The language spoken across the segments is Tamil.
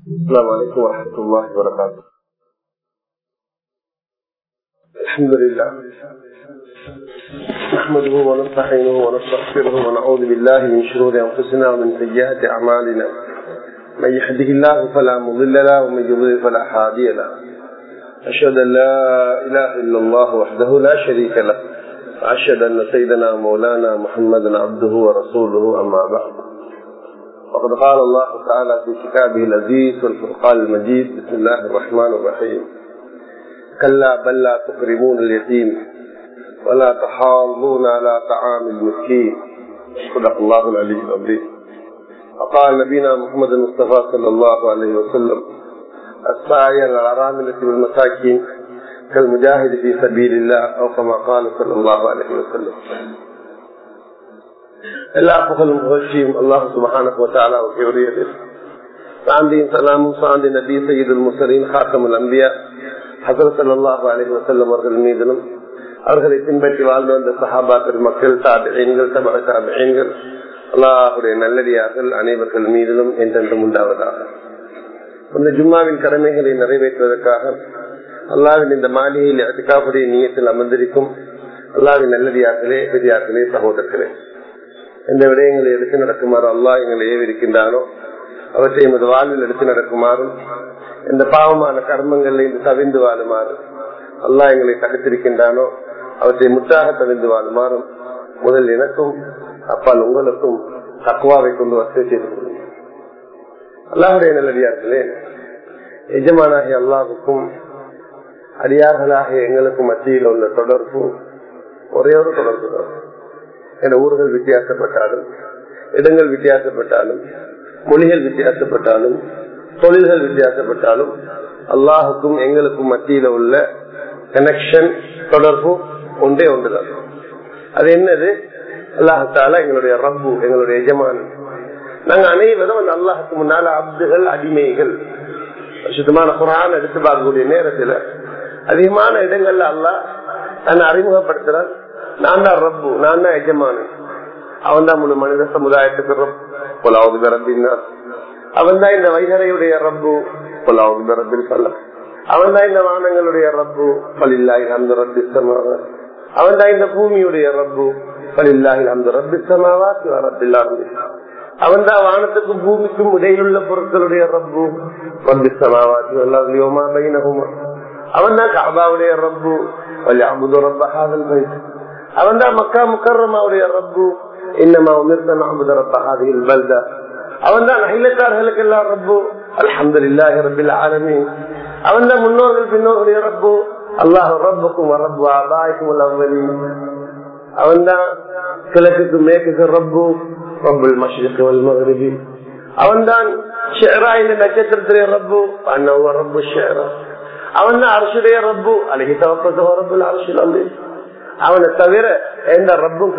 السلام عليكم ورحمة الله وبركاته الحمد لله نحمده ونستعينه ونستغفره ونعوذ بالله من شرور أنفسنا ومن سيئات أعمالنا من يهده الله فلا مضل له ومن يضلل فلا هادي له أشهد أن لا إله إلا الله وحده لا شريك له وأشهد أن سيدنا مولانا محمدا عبده ورسوله أما بعد وقد قال الله تعالى في كتابه العزيز والفرقان المجيد بسم الله الرحمن الرحيم كلا بل لا تكرمون اليتيم ولا تحاضون على طعام المسكين صدق الله العلي العظيم وقال نبينا محمد المصطفى صلى الله عليه وسلم السعي على الارامله والمساكين كالمجاهد في سبيل الله او كما قال صلى الله عليه وسلم எல்லா புகழும் புகழ்ச்சியும் அல்லாஹ் சுபஹானுக்கு உரியது சாந்தியின் சலாமும் சாந்தி நபி சையீதுல் முசலின் ஹாக்கமுல் அம்பியா ஹசரத் அல்லாஹ் அலி வசல்லம் அவர்கள் மீதிலும் அவர்களை பின்பற்றி வாழ்ந்து வந்த சஹாபா பெருமக்கள் தாபிகள் தபா தாபிகள் அல்லாஹுடைய நல்லடியார்கள் அனைவர்கள் மீதிலும் என்றென்றும் உண்டாவதாக இந்த ஜும்மாவின் கடமைகளை நிறைவேற்றுவதற்காக அல்லாவின் இந்த மாளிகையில் அதுக்காவுடைய நீயத்தில் அமர்ந்திருக்கும் அல்லாவின் நல்லடியார்களே பெரியார்களே சகோதரர்களே எந்த விடயங்களை எடுத்து நடக்குமாறு அல்லா எங்களை ஏவிருக்கின்றானோ அவற்றை எமது வாழ்வில் எடுத்து நடக்குமாறும் இந்த பாவமான கர்மங்களில் இன்று தவிந்து வாழுமாறு அல்லா எங்களை தடுத்திருக்கின்றானோ அவற்றை முற்றாக தவிந்து வாழுமாறும் முதல் எனக்கும் அப்பால் உங்களுக்கும் தக்குவாவை கொண்டு வசதி செய்து அல்லாஹுடைய நல்லடியார்களே எஜமானாகிய அல்லாவுக்கும் அடியார்களாகிய எங்களுக்கும் மத்தியில் உள்ள தொடர்பு ஒரே ஒரு தொடர்பு தான் என ஊர்கள் வித்தியாசப்பட்டாலும் இடங்கள் வித்தியாசப்பட்டாலும் மொழிகள் வித்தியாசப்பட்டாலும் தொழில்கள் வித்தியாசப்பட்டாலும் அல்லாஹுக்கும் எங்களுக்கும் மத்தியில உள்ள கனெக்ஷன் தொடர்பு ஒன்றே ஒன்றுதான் அது என்னது அல்லாஹால எங்களுடைய ரப்பு எங்களுடைய எஜமான் நாங்க அனைவரும் அந்த அல்லாஹுக்கு முன்னால அப்துகள் அடிமைகள் சுத்தமான குரான் எடுத்து பார்க்கக்கூடிய நேரத்துல அதிகமான இடங்கள்ல அல்லாஹ் தன்னை அறிமுகப்படுத்துறான் நான் தான் ரப்பு நான் தான் எஜமானன் அவன் தான் முழு மனித சமுதாயத்துக்கு ரப் பொலாவது பிறப்பின்னா அவன் தான் இந்த வைகரையுடைய ரப்பு பொலாவது பிறப்பில் சொல்ல அவன் தான் இந்த வானங்களுடைய ரப்பு பலில்லாஹி அந்த ரப்பிசமாக அவன் தான் இந்த பூமியுடைய ரப்பு பலில்லாஹி அந்த ரப்பிசமாவா ரப்பில்லா அவன் தான் வானத்துக்கும் பூமிக்கும் இடையிலுள்ள பொருட்களுடைய ரப்பு ரப்பிசமாவாத்தி எல்லாத்துலயுமா பைனகுமா அவன் தான் காபாவுடைய ரப்பு வலியாபுது ரப்ப ஹாதல் பைத் அவன் தான் மக்கா முக்கரமாவுடைய ரப்பு இன்னமா உமிர்த்த அபுத ரப்ப ஹாதில் பல்தா அவன் தான் அகிலத்தார்களுக்கு எல்லாம் ரப்பு அலமது இல்லாஹி ரபில் ஆலமி அவன் தான் முன்னோர்கள் பின்னோர்களுடைய ரப்பு அல்லாஹ் ரப்புக்கும் ரப்பு அபாய்க்கும் அவ்வளி அவன் தான் கிழக்குக்கு மேற்குக்கு ரப்பு ரப்புல் மஷ்ரிக்கு வல் மகரிபி அவன் தான் ஷேரா இந்த நட்சத்திரத்திலே ரப்பு அண்ணவ ரப்பு ஷேரா அவன் தான் அரசுடைய ரப்பு அழகி தவப்பத்த ரப்புல் அரசியல் வந்து அவனை தவிர எந்த ரப்பும்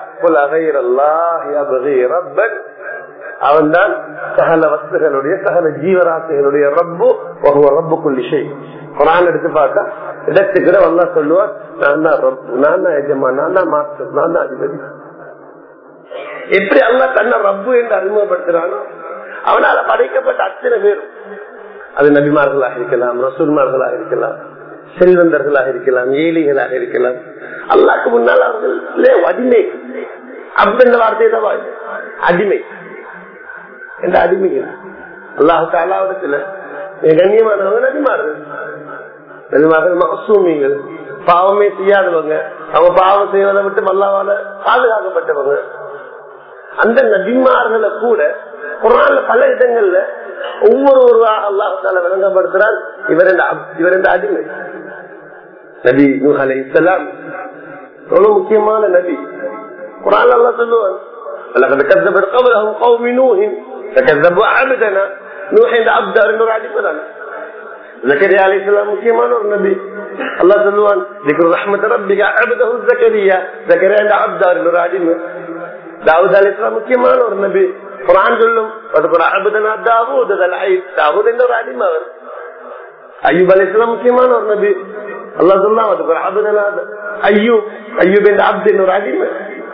கிடையாது அவன் தான் சகல வஸ்துகளுடைய சகல ஜீவராசிகளுடைய ரப்பு ஒரு ரப்பு கொள்ளிசை குரான் எடுத்து பார்த்தா இடத்துக்கிற வந்தா சொல்லுவான் நான் தான் ரப்பு நான் தான் எஜமா நான் தான் மாஸ்டர் நான் தான் அதிபதி எப்படி அல்ல தன்னை ரப்பு என்று அறிமுகப்படுத்துறானோ அவனால படைக்கப்பட்ட அத்தனை பேரும் அது நபிமார்களாக இருக்கலாம் ரசூல்மார்களாக இருக்கலாம் செல்வந்தர்களாக இருக்கலாம் ஏழைகளாக இருக்கலாம் அல்லாக்கு முன்னால் அவர்கள் அடிமை அப்படின்ற வார்த்தை தான் அடிமை என்ற அடிமைகள் அல்லாஹு தாலாவிடத்துல கண்ணியமானவங்க நபிமார்கள் நபிமார்கள் மசூமிகள் பாவமே செய்யாதவங்க அவங்க பாவம் செய்வதை விட்டு மல்லாவால பாதுகாக்கப்பட்டவங்க அந்த நபிமார்களை கூட குரான்ல பல இடங்கள்ல ஒவ்வொரு ஒரு அல்லாஹால விளங்கப்படுத்துறார் இவர் இவர் இந்த அடிமை நபி அலை இஸ்லாம் ரொம்ப முக்கியமான நபி குரான் அல்லா சொல்லுவான் لقد كذبت قبلهم قوم نوح فكذبوا عبدنا نوح இந்த عبد இன்னொரு அடிமைதான் زكريا عليه السلام முக்கியமான ஒரு நபி அல்லாஹ் சொல்லுவான் ذكر رحمة ربك عبده زكريا زكريا இந்த عبد இன்னொரு அடிமை தாவூத் அலி இஸ்லாம் முக்கியமான ஒரு நபி குரான் சொல்லும் தாவூத் தாவூத் என்ற ஒரு அடிமை அவர் ஐயூப் அலி இஸ்லாம் முக்கியமான ஒரு நபி அல்லா சொல்லலாம் அதுக்கு ஒரு அபுதனாத ஐயூப் ஐயூப் என்ற அப்தின் ஒரு அடிமை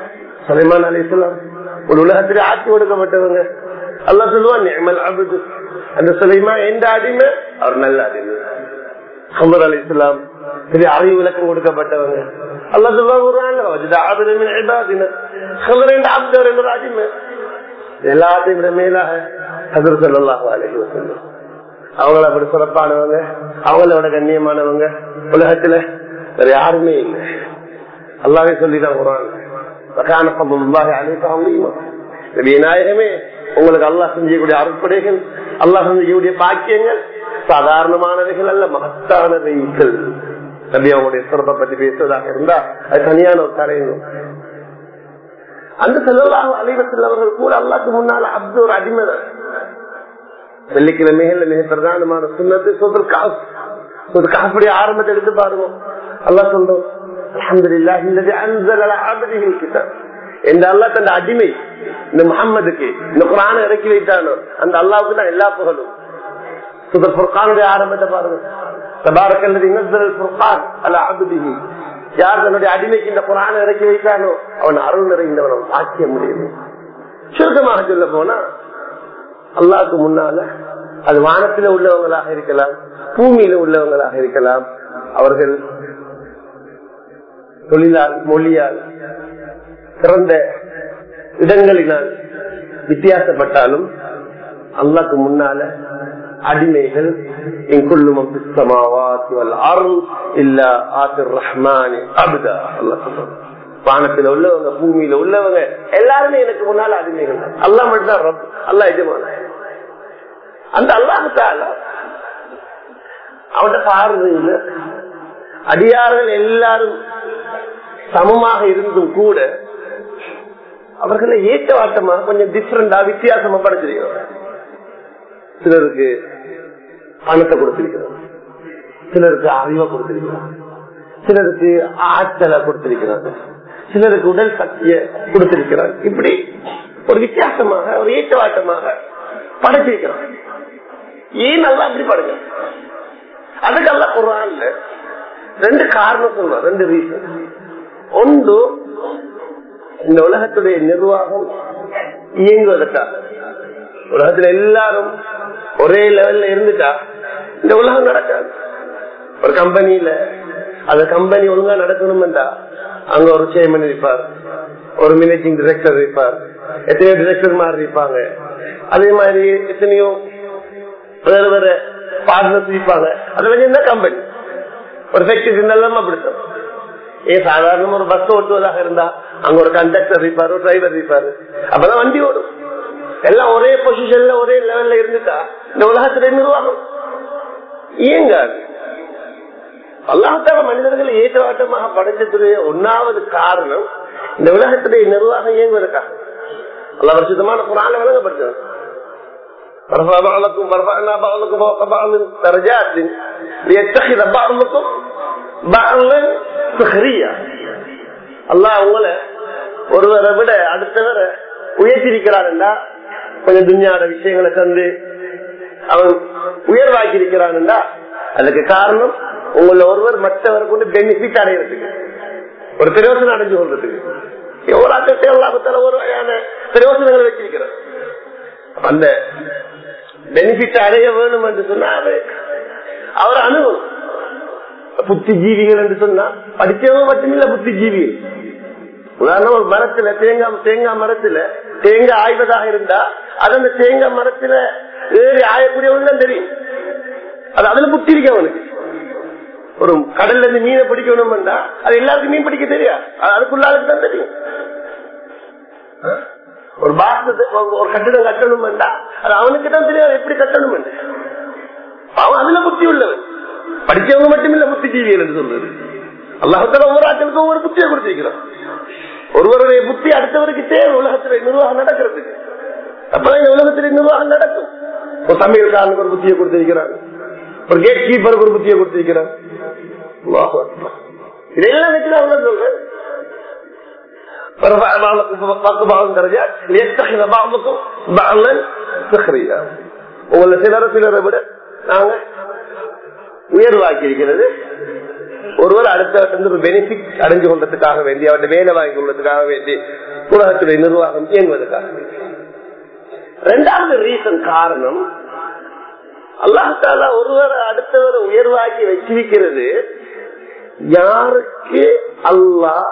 சலைமான் அலி இஸ்லாம் ஒரு உலகத்திலே ஆட்சி கொடுக்கப்பட்டவங்க அல்லா சொல்லுவான் நியமல் அபுது அந்த சுலைமா எந்த அடிமை அவர் நல்ல அடிமை ஹமர் அலி இஸ்லாம் பெரிய அறிவு விளக்கம் கொடுக்கப்பட்டவங்க அல்லா சொல்லுவாங்க அடிமை எல்லாத்தையும் விட மேலாக ஹசர் சல்லாஹு அலைஹி வஸல்லம் அவங்கள அப்படி சிறப்பானவங்க அவங்களோட கண்ணியமானவங்க உலகத்துல வேற யாருமே இல்லை அல்லாவே சொல்லிதான் விநாயகமே உங்களுக்கு அல்லாஹ் செஞ்சக்கூடிய அறுப்படைகள் அல்லாஹ் செஞ்சக்கூடிய பாக்கியங்கள் சாதாரணமானவைகள் அல்ல மகத்தானவைகள் நபி அவங்களுடைய சிறப்பை பற்றி பேசுவதாக இருந்தா அது தனியான ஒரு கரையணும் அந்த செல்லலாக அலைவத்தில் அவர்கள் கூட அல்லாக்கு முன்னால் அப்து ஒரு அடிமை வெள்ளிக்கிழமைகள் மிக பிரதானமான சுண்ணத்து சொல் காசு ஒரு காசுடைய ஆரம்பத்தை எடுத்து பாருங்க அல்லா சொல்றோம் எந்த அல்லா தன் அடிமை இந்த முகம்மதுக்கு இந்த குரான இறக்கி வைத்தானோ அந்த அல்லாவுக்கு தான் எல்லா புகழும் சுதர் புர்கானுடைய ஆரம்பத்தை பாருங்க தபாரக்கல்லது இன்னல் புர்கான் அல்ல அபுதிகி யார் தன்னுடைய அடிமைக்கு இந்த குரான இறக்கி வைத்தானோ அவன் அருள் நிறைந்தவன் சாக்கிய முடியும் சுருக்கமாக சொல்ல போனா அல்லாவுக்கு முன்னால அது வானத்தில உள்ளவங்களாக இருக்கலாம் பூமியில உள்ளவங்களாக இருக்கலாம் அவர்கள் தொழிலால் மொழியால் சிறந்த இடங்களினால் வித்தியாசப்பட்டாலும் அல்லாக்கு முன்னால அடிமைகள் வானத்துல உள்ளவங்க பூமியில உள்ளவங்க எல்லாருமே எனக்கு முன்னால அடிமைகள் அல்லா மட்டும்தான் அல்லா எஜமான அந்த அல்லாஹால அவட பார்வையில அடியார்கள் எல்லாரும் சமமாக இருந்தும் கூட அவர்களை ஏற்றவாட்டமாக கொஞ்சம் டிஃப்ரெண்டா வித்தியாசமா படைச்சிருக்கிறோம் சிலருக்கு பணத்தை கொடுத்திருக்கிறோம் சிலருக்கு அறிவை கொடுத்திருக்கிறோம் சிலருக்கு ஆற்றலை கொடுத்திருக்கிறாங்க சிலருக்கு உடல் சக்தியை கொடுத்திருக்கிறாங்க இப்படி ஒரு வித்தியாசமாக ஒரு ஏற்றவாட்டமாக படைச்சிருக்கிறான் ஏன் நல்லா அப்படி படுங்க அதுக்கு அல்ல குரான்ல ரெண்டு காரணம் சொல்றோம் ரெண்டு ரீசன் ஒன்று இந்த உலகத்துடைய நிர்வாகம் இயங்குவதற்காக உலகத்துல எல்லாரும் ஒரே லெவல்ல இருந்துட்டா இந்த உலகம் நடக்காது ஒரு கம்பெனியில அந்த கம்பெனி ஒழுங்கா நடக்கணும்டா அங்க ஒரு சேர்மன் இருப்பார் ஒரு மேனேஜிங் டைரக்டர் இருப்பார் எத்தனையோ டிரெக்டர் மாதிரி இருப்பாங்க அதே மாதிரி எத்தனையோ வேற வேற பார்ட்னர்ஸ் இருப்பாங்க அது வந்து என்ன கம்பெனி ஒரு ஃபேக்டரி இருந்தாலும் அப்படித்தான் ஏன் சாதாரண ஒரு பஸ் ஓட்டுவதாக இருந்தா அங்க ஒரு கண்டக்டர் இருப்பாரு ஒரு டிரைவர் இருப்பாரு அப்பதான் வண்டி ஓடும் எல்லாம் ஒரே பொசிஷன்ல ஒரே லெவல்ல இருந்துட்டா இந்த உலகத்துல நிர்வாகம் இயங்காது அல்லாஹால மனிதர்கள் ஏற்றவாட்டமாக படைச்சதுடைய ஒன்னாவது காரணம் இந்த உலகத்துடைய நிர்வாகம் இயங்குவதற்காக அல்ல வருஷத்தமான குரான விளங்கப்படுத்தது ورفع بعضكم ورفعنا بعضكم فوق بعض درجات ليتخذ بعضكم بعضا سخريا அல்லாஹ் உங்களை ஒருவரை விட அடுத்தவரை உயர்த்திருக்கிறான்டா கொஞ்சம் துன்யாட விஷயங்களை தந்து அவன் உயர்வாக்கி இருக்கிறான்டா அதுக்கு காரணம் உங்களை ஒருவர் மற்றவரை கொண்டு பெனிஃபிட் அடையிறதுக்கு ஒரு பிரயோசனம் அடைஞ்சு கொள்றதுக்கு எவ்வளவு ஆக்கத்தை எல்லாத்துல ஒரு வகையான பிரயோசனங்களை வச்சிருக்கிறார் அந்த பெனிஃபிட் அடைய வேணும் என்று சொன்னாரு அவர் அணுகும் புத்திஜீவிகள் என்று சொன்னா படிச்சவங்க மட்டுமில்ல புத்திஜீவிகள் உதாரணம் ஒரு மரத்துல தேங்காய் தேங்காய் மரத்துல தேங்காய் ஆய்வதாக இருந்தா அது அந்த தேங்காய் மரத்துல ஏறி ஆயக்கூடியவன் தான் தெரியும் அது அதுல புத்தி இருக்கு அவனுக்கு ஒரு கடல்ல இருந்து மீனை பிடிக்கணும்னா அது எல்லாருக்கும் மீன் பிடிக்க தெரியாது அது அதுக்குள்ள ஆளுக்கு தான் தெரியும் ஒரு பாசத்தை ஒரு கட்டிடம் கட்டணும் அது அவனுக்கு தான் தெரியாது எப்படி கட்டணும் அவன் அதுல புத்தி உள்ளவன் படிச்சவங்க மட்டுமில்ல புத்திஜீவிகள் என்று சொல்றது அல்லாஹத்தால ஒவ்வொரு ஆட்களுக்கும் ஒவ்வொரு புத்தியை கொடுத்திருக்கிறான் ஒருவருடைய புத்தி அடுத்தவருக்கு தேவை உலகத்துல நிர்வாகம் நடக்கிறதுக்கு அப்பதான் இந்த உலகத்துல நிர்வாகம் நடக்கும் ஒரு சமையல்காரனுக்கு ஒரு புத்தியை கொடுத்திருக்கிறான் ஒரு கேட் கீப்பருக்கு ஒரு புத்தியை கொடுத்திருக்கிறான் இதெல்லாம் வச்சுதான் அவங்க சொல்றேன் فرفع بعضكم بعض درجات ليتخذ بعضكم بعضا سخريا உங்களை சிலர சிலரை விட நாங்க உயர்வாக்கி இருக்கிறது ஒருவர் அடுத்த ஒரு பெனிஃபிட் அடைஞ்சு கொள்றதுக்காக வேண்டி அவருடைய வேலை வாங்கி கொள்றதுக்காக வேண்டி உலகத்துடைய நிர்வாகம் இயங்குவதற்காக வேண்டி ரெண்டாவது ரீசன் காரணம் அல்லாஹால ஒருவர் அடுத்தவர் உயர்வாக்கி வச்சிருக்கிறது யாருக்கு அல்லாஹ்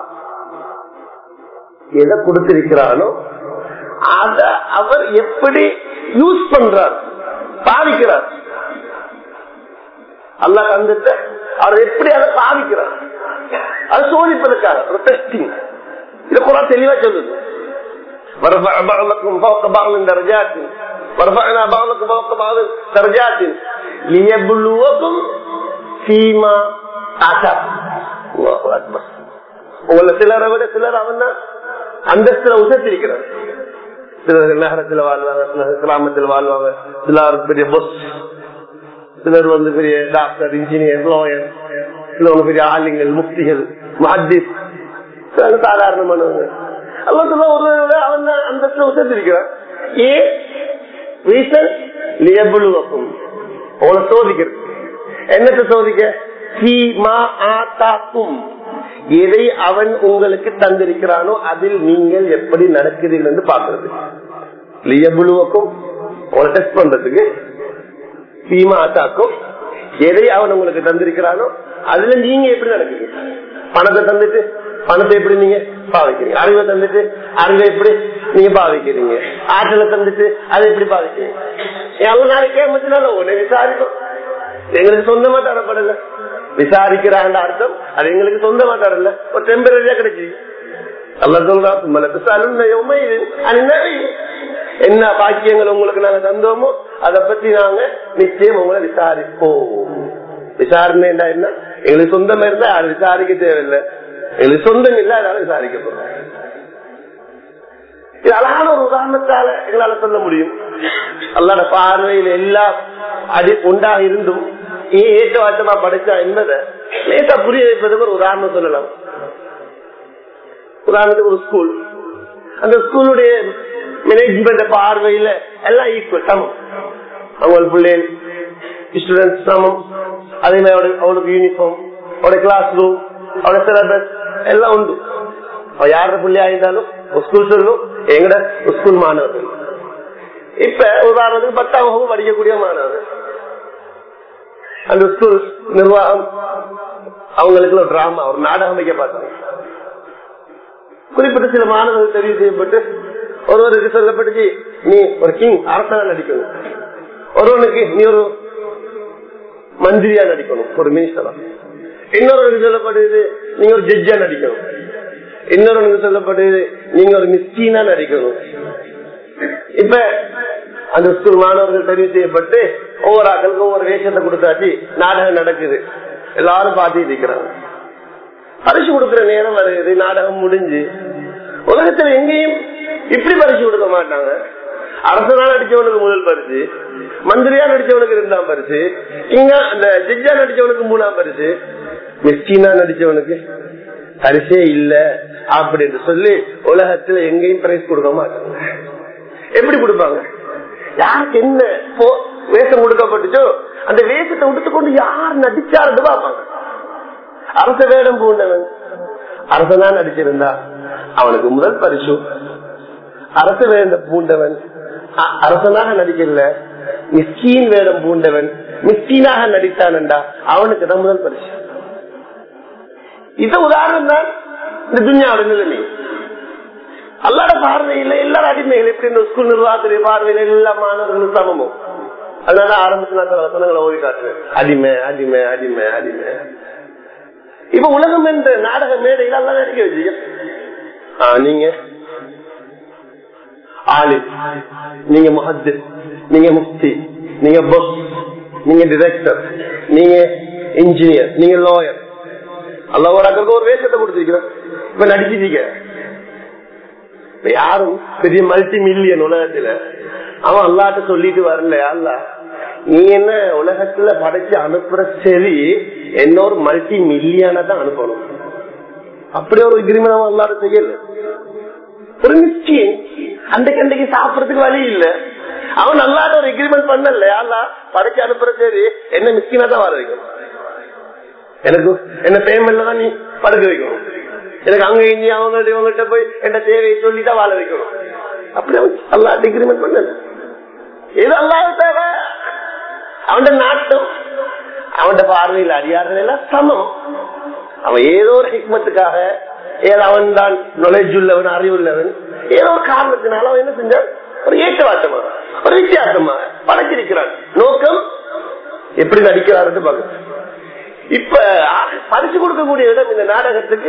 எதை கொடுத்திருக்கிறானோ அத அவர் எப்படி யூஸ் பண்றார் பாதிக்கிறார் அல்லாஹ் தந்துட்டு அவர் எப்படி அதை பாதிக்கிறார் அதை சோதிப்பதற்காக ஒரு டெஸ்டிங் இதை கூட தெளிவா சொல்லுது ورفع بعضكم فوق بعض درجات ورفعنا بعضكم فوق بعض درجات ليبلوكم فيما آتاكم الله أكبر உங்கள சிலரை விட சிலர் அவன் தான் அந்தஸ்துல உசத்திருக்கிறார் சிலர் நகரத்துல வாழ்வாங்க சிலர் கிராமத்தில் வாழ்வாங்க சிலர் பெரிய பொஸ் சிலர் வந்து பெரிய டாக்டர் இன்ஜினியர் லோயர் சிலவங்க பெரிய ஆளுங்கள் முக்திகள் மஹிஸ் சாதாரணமானவங்க அல்ல சொல்ல ஒரு அவன் தான் அந்தஸ்துல உசத்திருக்கிறான் ஏ ரீசன் லியபுலுவக்கும் உங்களை சோதிக்கிறது என்னத்தை சோதிக்க எதை அவன் உங்களுக்கு தந்திருக்கிறானோ அதில் நீங்கள் எப்படி நடக்கிறீர்கள் என்று பார்க்கிறது லியபுலுவக்கும் உங்களை டெஸ்ட் பண்றதுக்கு சீமா ஆத்தாக்கும் எதை அவன் உங்களுக்கு தந்திருக்கிறானோ அதுல நீங்க எப்படி நடக்கிறீங்க பணத்தை தந்துட்டு பணத்தை எப்படி நீங்க பாவிக்கிறீங்க அறிவை தந்துட்டு அறிவை எப்படி நீங்க பாவிக்கிறீங்க ஆற்றலை தந்துட்டு அதை எப்படி பாவிக்கிறீங்க எவ்வளவு நாளைக்கு கேமத்தினால உடனே விசாரிக்கும் எங்களுக்கு சொந்தமா தரப்படல விசாரிக்கிறாங்க அர்த்தம் அது எங்களுக்கு சொந்தமா தரல ஒரு டெம்பரரியா கிடைச்சி அல்ல சொல்றா என்ன பாக்கியங்கள் உங்களுக்கு நாங்க தந்தோமோ அதை பத்தி நாங்க நிச்சயம் உங்களை விசாரிப்போம் விசாரணை என்ன எங்களுக்கு சொந்தமா இருந்தா அது விசாரிக்க தேவையில்லை எங்களுக்கு சொந்தம் இல்லை அதனால விசாரிக்க போறோம் இது அழகான ஒரு உதாரணத்தால எங்களால சொல்ல முடியும் அல்லாட பார்வையில் எல்லாம் அடி உண்டாக இருந்தும் ஏன் ஏற்றவாட்டமா படைச்சா என்பதை லேசா புரிய வைப்பதுக்கு ஒரு உதாரணம் சொல்லலாம் உதாரணத்துக்கு ஒரு ஸ்கூல் அந்த ஸ்கூலுடைய மேனேஜ்மெண்ட் பார்வையில எல்லாம் ஈக்குவல் சமம் அவங்க பிள்ளைகள் ஸ்டூடெண்ட்ஸ் சமம் அதே மாதிரி அவளுக்கு யூனிஃபார்ம் அவருடைய கிளாஸ் ரூம் அவருடைய சிலபஸ் எல்லாம் உண்டு அவ யார பிள்ளையா இருந்தாலும் ஸ்கூல் சொல்லணும் எங்கட ஸ்கூல் மாணவர்கள் இப்ப உதாரணத்துக்கு பத்தாம் வகுப்பு படிக்கக்கூடிய மாணவர்கள் அந்த ஸ்கூல் நிர்வாகம் அவங்களுக்கு ஒரு டிராமா ஒரு நாடகம் வைக்க பார்த்தாங்க குறிப்பிட்ட சில மாணவர்கள் தெரிவு செய்யப்பட்டு ஒருவருக்கு சொல்லப்பட்டுச்சு நீ ஒரு கிங் அரசனா நடிக்கணும் ஒருவனுக்கு நீ ஒரு மந்திரியா நடிக்கணும் ஒரு மினிஸ்டரா இன்னொருவருக்கு சொல்லப்படுது நீங்க ஒரு ஜட்ஜா நடிக்கணும் இன்னொருவனுக்கு சொல்லப்படுது நீங்க ஒரு மிஸ்கீனா நடிக்கணும் இப்ப அந்த ஸ்கூல் மாணவர்கள் தெரிவு செய்யப்பட்டு ஒவ்வொரு ஆக்களுக்கும் ஒவ்வொரு வேஷத்தை கொடுத்தாச்சு நாடகம் நடக்குது எல்லாரும் பார்த்துட்டு இருக்கிறாங்க பரிசு கொடுக்கிற நேரம் வருது நாடகம் முடிஞ்சு உலகத்துல எங்கேயும் இப்படி பரிசு கொடுக்க மாட்டாங்க அரசனா நடிச்சவனுக்கு முதல் பரிசு மந்திரியா நடிச்சவனுக்கு இரண்டாம் பரிசு இங்க இந்த ஜட்ஜா நடிச்சவனுக்கு மூணாம் பரிசு மிஸ்கீனா நடிச்சவனுக்கு பரிசே இல்ல அப்படின்னு சொல்லி உலகத்துல எங்கேயும் பிரைஸ் கொடுக்க மாட்டாங்க எப்படி கொடுப்பாங்க யாருக்கு என்ன வேஷம் கொடுக்கப்பட்டுச்சோ அந்த வேஷத்தை விட்டுக்கொண்டு யார் நடிச்சாருன்னு பார்ப்பாங்க அரச வேடம் பூண்டவன் அரசனா நடிச்சிருந்தா அவனுக்கு முதல் பரிசு அரச வேடம் பூண்டவன் அரசனாக நடிக்கல மிஸ்கீன் வேடம் பூண்டவன் மிஸ்கீனாக நடித்தான்டா அவனுக்கு தான் முதல் பரிசு இது உதாரணம் தான் இந்த துன்யாவோட நிலைமை அல்லாட பார்வையில எல்லாரும் அடிமைகள் எப்படி இந்த ஸ்கூல் நிர்வாகத்துடைய பார்வையில எல்லா மாணவர்களும் சமமும் அதனால ஆரம்பத்துல வசனங்களை ஓடி காட்டுறேன் அடிமை அடிமை அடிமை அடிமை இப்ப உலகம் என்ற நாடக மேடையில எல்லாம் நடிக்க வச்சுக்க நீங்க ஆளு நீங்க முஹத்து நீங்க முக்தி நீங்க பஸ் நீங்க டிரெக்டர் நீங்க இன்ஜினியர் நீங்க லாயர் அல்ல ஒரு அக்கற்கு ஒரு வேஷத்தை கொடுத்திருக்கிறோம் இப்ப நடிச்சிட்டீங்க யாரும் பெரிய மல்டி மில்லியன் உலகத்துல அவன் அல்லாட்ட சொல்லிட்டு வரல அல்ல நீ என்ன உலகத்துல படைச்சு அனுப்புற சரி என்ன ஒரு மல்டி மில்லியனா தான் அனுப்பணும் அப்படி ஒரு எக்ரிமெண்ட் அவன் அல்லாட்ட செய்யல ஒரு மிஸ்கின் அன்றைக்கு அன்றைக்கு சாப்பிடறதுக்கு வழி இல்ல அவன் நல்லாட்ட ஒரு எக்ரிமெண்ட் பண்ணல அல்ல படைச்சு அனுப்புற சரி என்ன மிஸ்கினா தான் வர வைக்கணும் எனக்கு என்ன பேமெண்ட்ல தான் நீ படுக்க வைக்கணும் எனக்கு அங்க இங்கே அவங்க இவங்ககிட்ட போய் என்ன தேவையை சொல்லிதான் வாழ வைக்கணும் அப்படி அல்லா அக்ரிமெண்ட் பண்ணல இது அல்லாத தேவை அவன் நாட்டம் அவன் பார்வையில் அடியார்கள் எல்லாம் சமம் அவன் ஏதோ ஒரு ஹிக்மத்துக்காக ஏதோ அவன் தான் நாலேஜ் உள்ளவன் அறிவுள்ளவன் ஏதோ ஒரு காரணத்தினால அவன் என்ன செஞ்சான் ஒரு ஏற்றவாட்டமா ஒரு வித்தியாசமா படைச்சிருக்கிறான் நோக்கம் எப்படி நடிக்கிறார் பாக்க இப்ப பரிசு கொடுக்கக்கூடிய இடம் இந்த நாடகத்துக்கு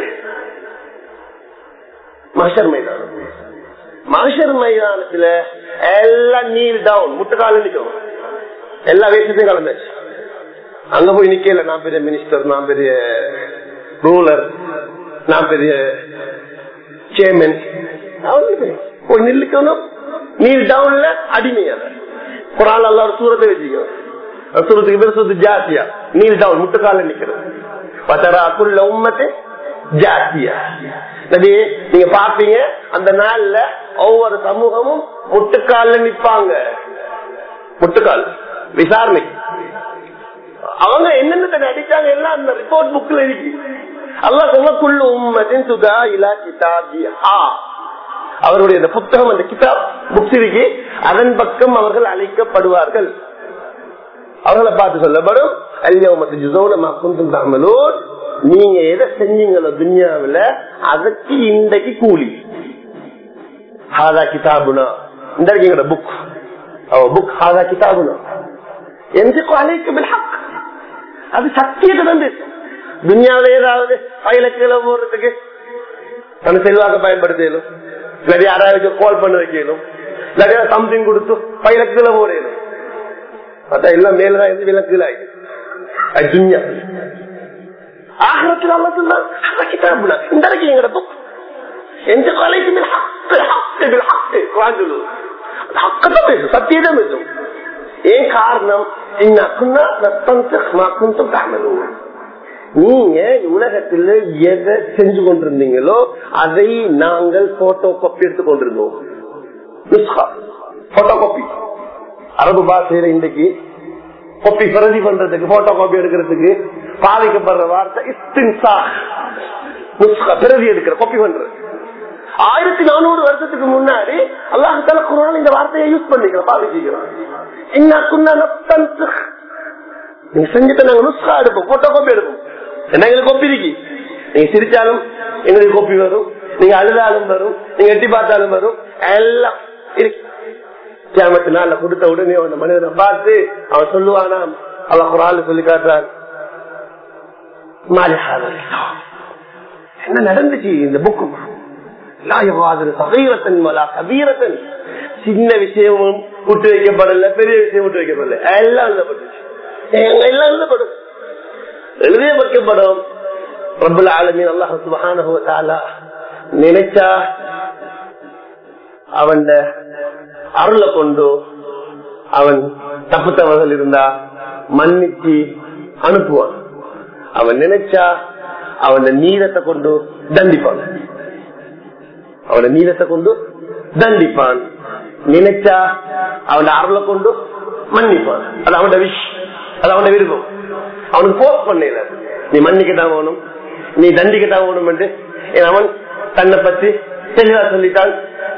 மகர் மைதானம் மகர் மைதானத்துல எல்லாம் நீல் டவுன் முட்டுக்கால நிக்கணும் எல்லா வேஷத்தையும் கலந்தாச்சு அங்க போய் நிக்கல நான் பெரிய மினிஸ்டர் நான் பெரிய ரூலர் நான் பெரிய சேர்மன் போய் நில்லுக்கணும் நீல் டவுன்ல அடிமையான குரான் அல்ல ஒரு சூரத்தை வச்சுக்கணும் சூரத்துக்கு பேர் சுத்து ஜாத்தியா நீல் டவுன் முட்டுக்கால நிக்கிறது பத்தரா குள்ள உம்மத்தை ஜாத்தியா நபி நீங்க பாப்பீங்க அந்த நாள்ல ஒவ்வொரு சமூகமும் முட்டுக்கால நிப்பாங்க முட்டுக்கால் விசாரணை அவங்க என்னென்ன நடிச்சாங்க எல்லாம் அந்த ரிப்போர்ட் புக்ல இருக்கு அல்லா சொன்ன குள்ளு உம்மத்தின் சுகா இலா கிதாபி அவருடைய அந்த புத்தகம் அந்த கிதாப் புக்ஸ் இருக்கு அதன் பக்கம் அவர்கள் அழைக்கப்படுவார்கள் அவர்களை பார்த்து சொல்லப்படும் அல்யவமத்து ஜுசோனமா குந்தும் தாமலோர் நீங்க எதை செஞ்சீங்களோ துன்யாவில அதற்கு இன்றைக்கு கூலி ஹாதா கிதாபுனா இந்த எங்களோட புக் புக் ஹாதா கிதாபுனா எந்த அழைக்கு அது சத்தியத்தை தான் பேசும் துன்யாவில ஏதாவது பயிலக்கீழ போறதுக்கு தன் செல்வாக்க பயன்படுத்தலும் இல்லாட்டி யாராவது கால் பண்ண வைக்கலும் இல்லாட்டி சம்திங் கொடுத்து பயிலக்கீழ போறேனும் பார்த்தா எல்லாம் மேலதான் இருந்து விலக்குல ஆயிடுச்சு துன்யா ஆகிரத்தில் அல்ல சொன்னாங்க கிதாபுனா இந்த வரைக்கும் எங்கட புக் எந்த காலேஜ் ஹக்கத்தான் பேசும் சத்தியதான் பேசும் ஏன் காரணம் நீங்க உலகத்துல எதை செஞ்சு கொண்டிருந்தீங்களோ அதை நாங்கள் போட்டோ காப்பி எடுத்து கொண்டிருந்தோம் போட்டோ காப்பி அரபு பாஷையில இன்றைக்கு காப்பி பிரதி பண்றதுக்கு போட்டோ காப்பி எடுக்கிறதுக்கு பாதிக்கப்படுற வார்த்தை இஸ்தின்சா பிரதி எடுக்கிற காப்பி பண்றது ஆயிரத்தி நானூறு வருஷத்துக்கு முன்னாடி அல்லாஹால குரான் இந்த வார்த்தையை யூஸ் பண்ணிக்கிறோம் பாதிக்கிறோம் நீங்க செஞ்சுட்டு நாங்க நுஸ்கா எடுப்போம் போட்டோ காப்பி எடுப்போம் என்ன எங்களுக்கு கோப்பி இருக்கு நீங்க சிரிச்சாலும் எங்களுக்கு கோப்பி வரும் நீங்க அழுதாலும் வரும் நீங்க எட்டி பார்த்தாலும் வரும் எல்லாம் இருக்கு கேமத்தினால கொடுத்த உடனே அந்த மனிதனை பார்த்து அவன் சொல்லுவானா அவன் ஒரு ஆளு சொல்லி காட்டுறான் என்ன நடந்துச்சு இந்த புக்கு கபீரத்தன் சின்ன விஷயமும் விட்டு வைக்கப்படல பெரிய விஷயம் விட்டு வைக்கப்படல எல்லாம் எழுதப்பட்டுச்சு எல்லாம் எழுதப்படும் எழுதிய வைக்கப்படும் ரபுல் ஆலமின் அல்லாஹ் சுபஹான நினைச்சா அவன் அருளை கொண்டு அவன் தப்பு தவறுகள் இருந்தா மன்னிச்சு அனுப்புவான் அவன் நினைச்சா அவன் நீரத்தை கொண்டு தண்டிப்பான் அவன நீரத்தை கொண்டு தண்டிப்பான் நினைச்சா அவன் அருளை கொண்டு மன்னிப்பான் அது அவனோட விஷ் அது அவனோட விருப்பம் அவனுக்கு போஸ்ட் பண்ணல நீ மன்னிக்கத்தான் வேணும் நீ தண்டிக்கத்தான் வேணும் என்று அவன் தன்னை பத்தி தெளிவா சொல்லிட்டான்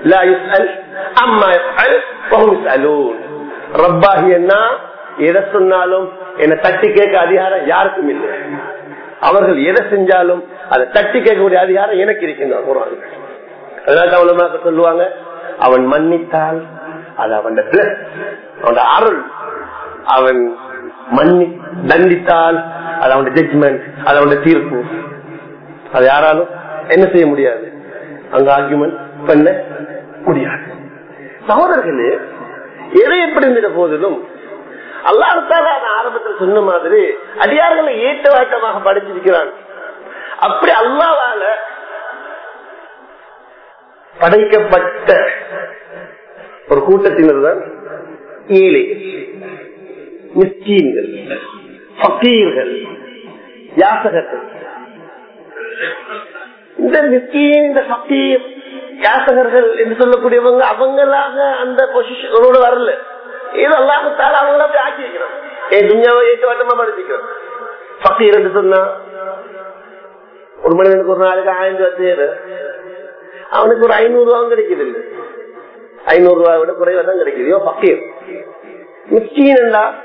ரப்பாகியன்னா எதை சொன்னாலும் என்ன தட்டி கேட்க அதிகாரம் யாருக்கும் இல்லை அவர்கள் எதை செஞ்சாலும் அதை தட்டி கேட்கக்கூடிய அதிகாரம் எனக்கு இருக்கின்ற குரான் அதனால அவன் சொல்லுவாங்க அவன் மன்னித்தால் அது அவன் அவன் அருள் அவன் மன்னி தண்டித்தால் அது அவன் ஜட்ஜ்மெண்ட் அது அவன் தீர்ப்பு அது யாராலும் என்ன செய்ய முடியாது அங்க ஆர்குமெண்ட் பண்ண முடியாது சகோதரர்களே எதை எப்படி இருந்த போதிலும் அல்லாஹால ஆரம்பத்தில் சொன்ன மாதிரி அடியார்களை ஏற்றவாட்டமாக படிச்சிருக்கிறான் அப்படி அல்லாவால படைக்கப்பட்ட ஒரு கூட்டத்தினர் தான் ஏழைகள் மிஸ்கீன்கள் பக்கீர்கள் யாசகர்கள் இந்த மிஸ்கீன் இந்த பக்கீர் யாசகர்கள் என்று சொல்லக்கூடியவங்க அவங்களாக அந்த பொசிஷனோட வரல இது அல்லாஹால அவங்கள அப்படி ஆக்கி வைக்கிறோம் என் துணியாவை ஏற்று வட்டமா படிச்சுக்கிறோம் பக்கீர் என்று சொன்னா ஒரு மனிதனுக்கு ஒரு நாளைக்கு ஆயிரம் ரூபாய் தேவை அவனுக்கு ஒரு ஐநூறு ரூபாவும் கிடைக்குது இல்லை ஐநூறு ரூபாய் விட குறைவா தான் கிடைக்குது பக்கீர் மிஸ்கீன்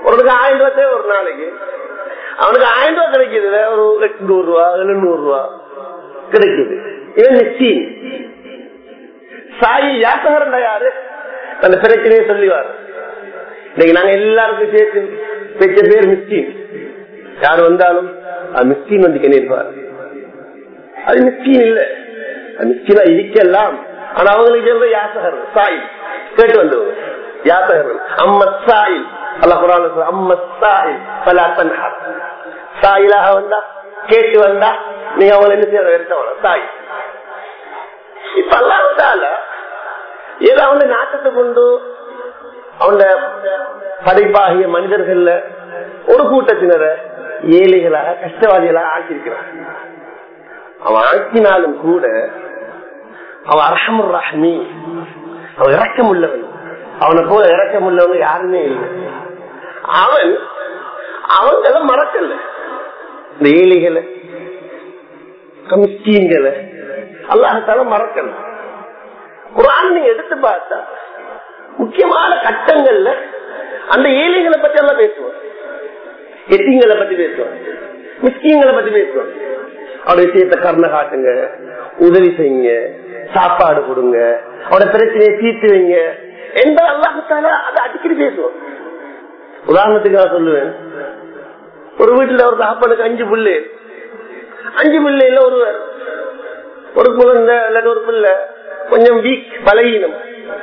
உனக்கு ஆயிரம் ரூபாய் தேவை ஒரு நாளைக்கு அவனுக்கு ஆயிரம் ரூபாய் கிடைக்குது ஒரு எட்நூறு ரூபா எழுநூறு ரூபா கிடைக்குது இவன் மிஸ்கின் சாயி யாசகரண்டா யாரு அந்த பிரச்சனையை சொல்லிவார் இன்னைக்கு நாங்க எல்லாருக்கும் சேர்த்து வச்ச பேர் மிஸ்கின் யார் வந்தாலும் மிஸ்கின் வந்து கணிப்பார் அது மிஸ்கின் இல்ல மிஸ்கினா இருக்கலாம் ஆனா அவங்களுக்கு சொல்ற யாசகர் சாய் கேட்டு வந்தவங்க யாசகர்கள் அம்ம சாயில் அல்ல குரான் அம்ம சாயில் பல தன்ஹார் சாயிலாக வந்தா கேட்டு வந்தா நீங்க அவங்களை என்ன செய்ய வெறுத்தவன சாய் இப்ப அல்லாவிட்டால ஏதோ அவன நாட்டத்தை கொண்டு அவன படைப்பாகிய மனிதர்கள்ல ஒரு கூட்டத்தினரை ஏழைகளாக கஷ்டவாதிகளாக ஆக்கியிருக்கிறான் அவன் ஆக்கினாலும் கூட அவன் அரசமுர் ரஹ்மி அவன் இறக்கம் உள்ளவன் அவனை போல இறக்கம் உள்ளவன் யாருமே இல்லை அவன் அவங்கள மறக்கல இந்த ஏழைகளை கமிஸ்டீன்களை அல்லாஹால மறக்கல குரான் நீங்க எடுத்து பார்த்தா முக்கியமான கட்டங்கள்ல அந்த ஏழைகளை பத்தி எல்லாம் பேசுவான் எத்திங்களை பத்தி பேசுவான் மிஸ்கீங்களை பத்தி பேசுவான் அவட விஷயத்த கர்ண காட்டுங்க உதவி செய்யுங்க சாப்பாடு கொடுங்க அவட பிரச்சனையை தீர்த்து வைங்க எந்த அல்லாஹால அதை அடிக்கடி பேசுவோம் உதாரணத்துக்கு நான் சொல்லுவேன் ஒரு வீட்டுல ஒரு தாப்பனுக்கு அஞ்சு பிள்ளை அஞ்சு பிள்ளைல ஒருவர் ஒரு குழந்தை இல்லாட்டி ஒரு பிள்ளை கொஞ்சம் வீக் பலகீனம்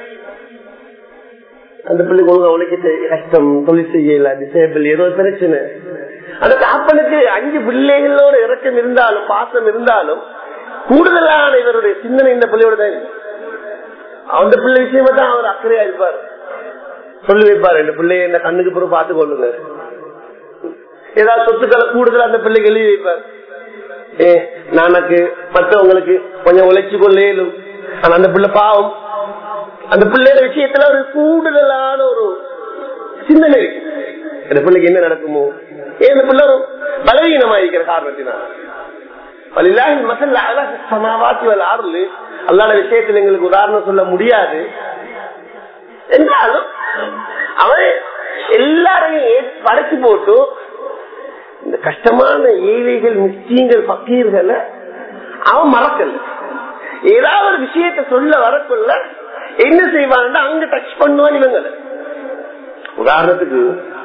அந்த பிள்ளைக்கு ஒழுங்கா உழைக்க கஷ்டம் தொழில் செய்யல டிசேபிள் ஏதோ பிரச்சனை அந்த தாப்பனுக்கு அஞ்சு பிள்ளைகளோட இறக்கம் இருந்தாலும் பாசம் இருந்தாலும் கூடுதலான இவருடைய சிந்தனை இந்த பிள்ளையோட தான் இருக்கு அந்த பிள்ளை விஷயமா தான் அவர் அக்கறையா இருப்பார் சொல்லி வைப்பார் இந்த பிள்ளைய இந்த கண்ணுக்கு பிறகு பார்த்து கொள்ளுங்க ஏதாவது சொத்துக்களை கூடுதல் அந்த பிள்ளைக்கு எழுதி வைப்பார் ஏ நானக்கு மற்றவங்களுக்கு கொஞ்சம் உழைச்சு கொள்ளேலும் ஆனா அந்த பிள்ளை பாவம் அந்த பிள்ளையோட விஷயத்துல ஒரு கூடுதலான ஒரு சிந்தனை இருக்கு இந்த பிள்ளைக்கு என்ன நடக்குமோ ஏன் இந்த பிள்ளை ஒரு பலவீனமா இருக்கிற காரணத்தினால் அல்லாத விஷயத்தில் எங்களுக்கு உதாரணம் சொல்ல முடியாது என்றாலும் அவன் எல்லாரையும் படைச்சு போட்டு இந்த கஷ்டமான ஏழைகள் முஸ்லீம்கள் பக்கீர்களை அவன் மறக்கல ஏதாவது ஒரு விஷயத்த சொல்ல வரக்குள்ள என்ன செய்வான் அங்க டச் பண்ணுவான் இவங்களை உதாரணத்துக்கு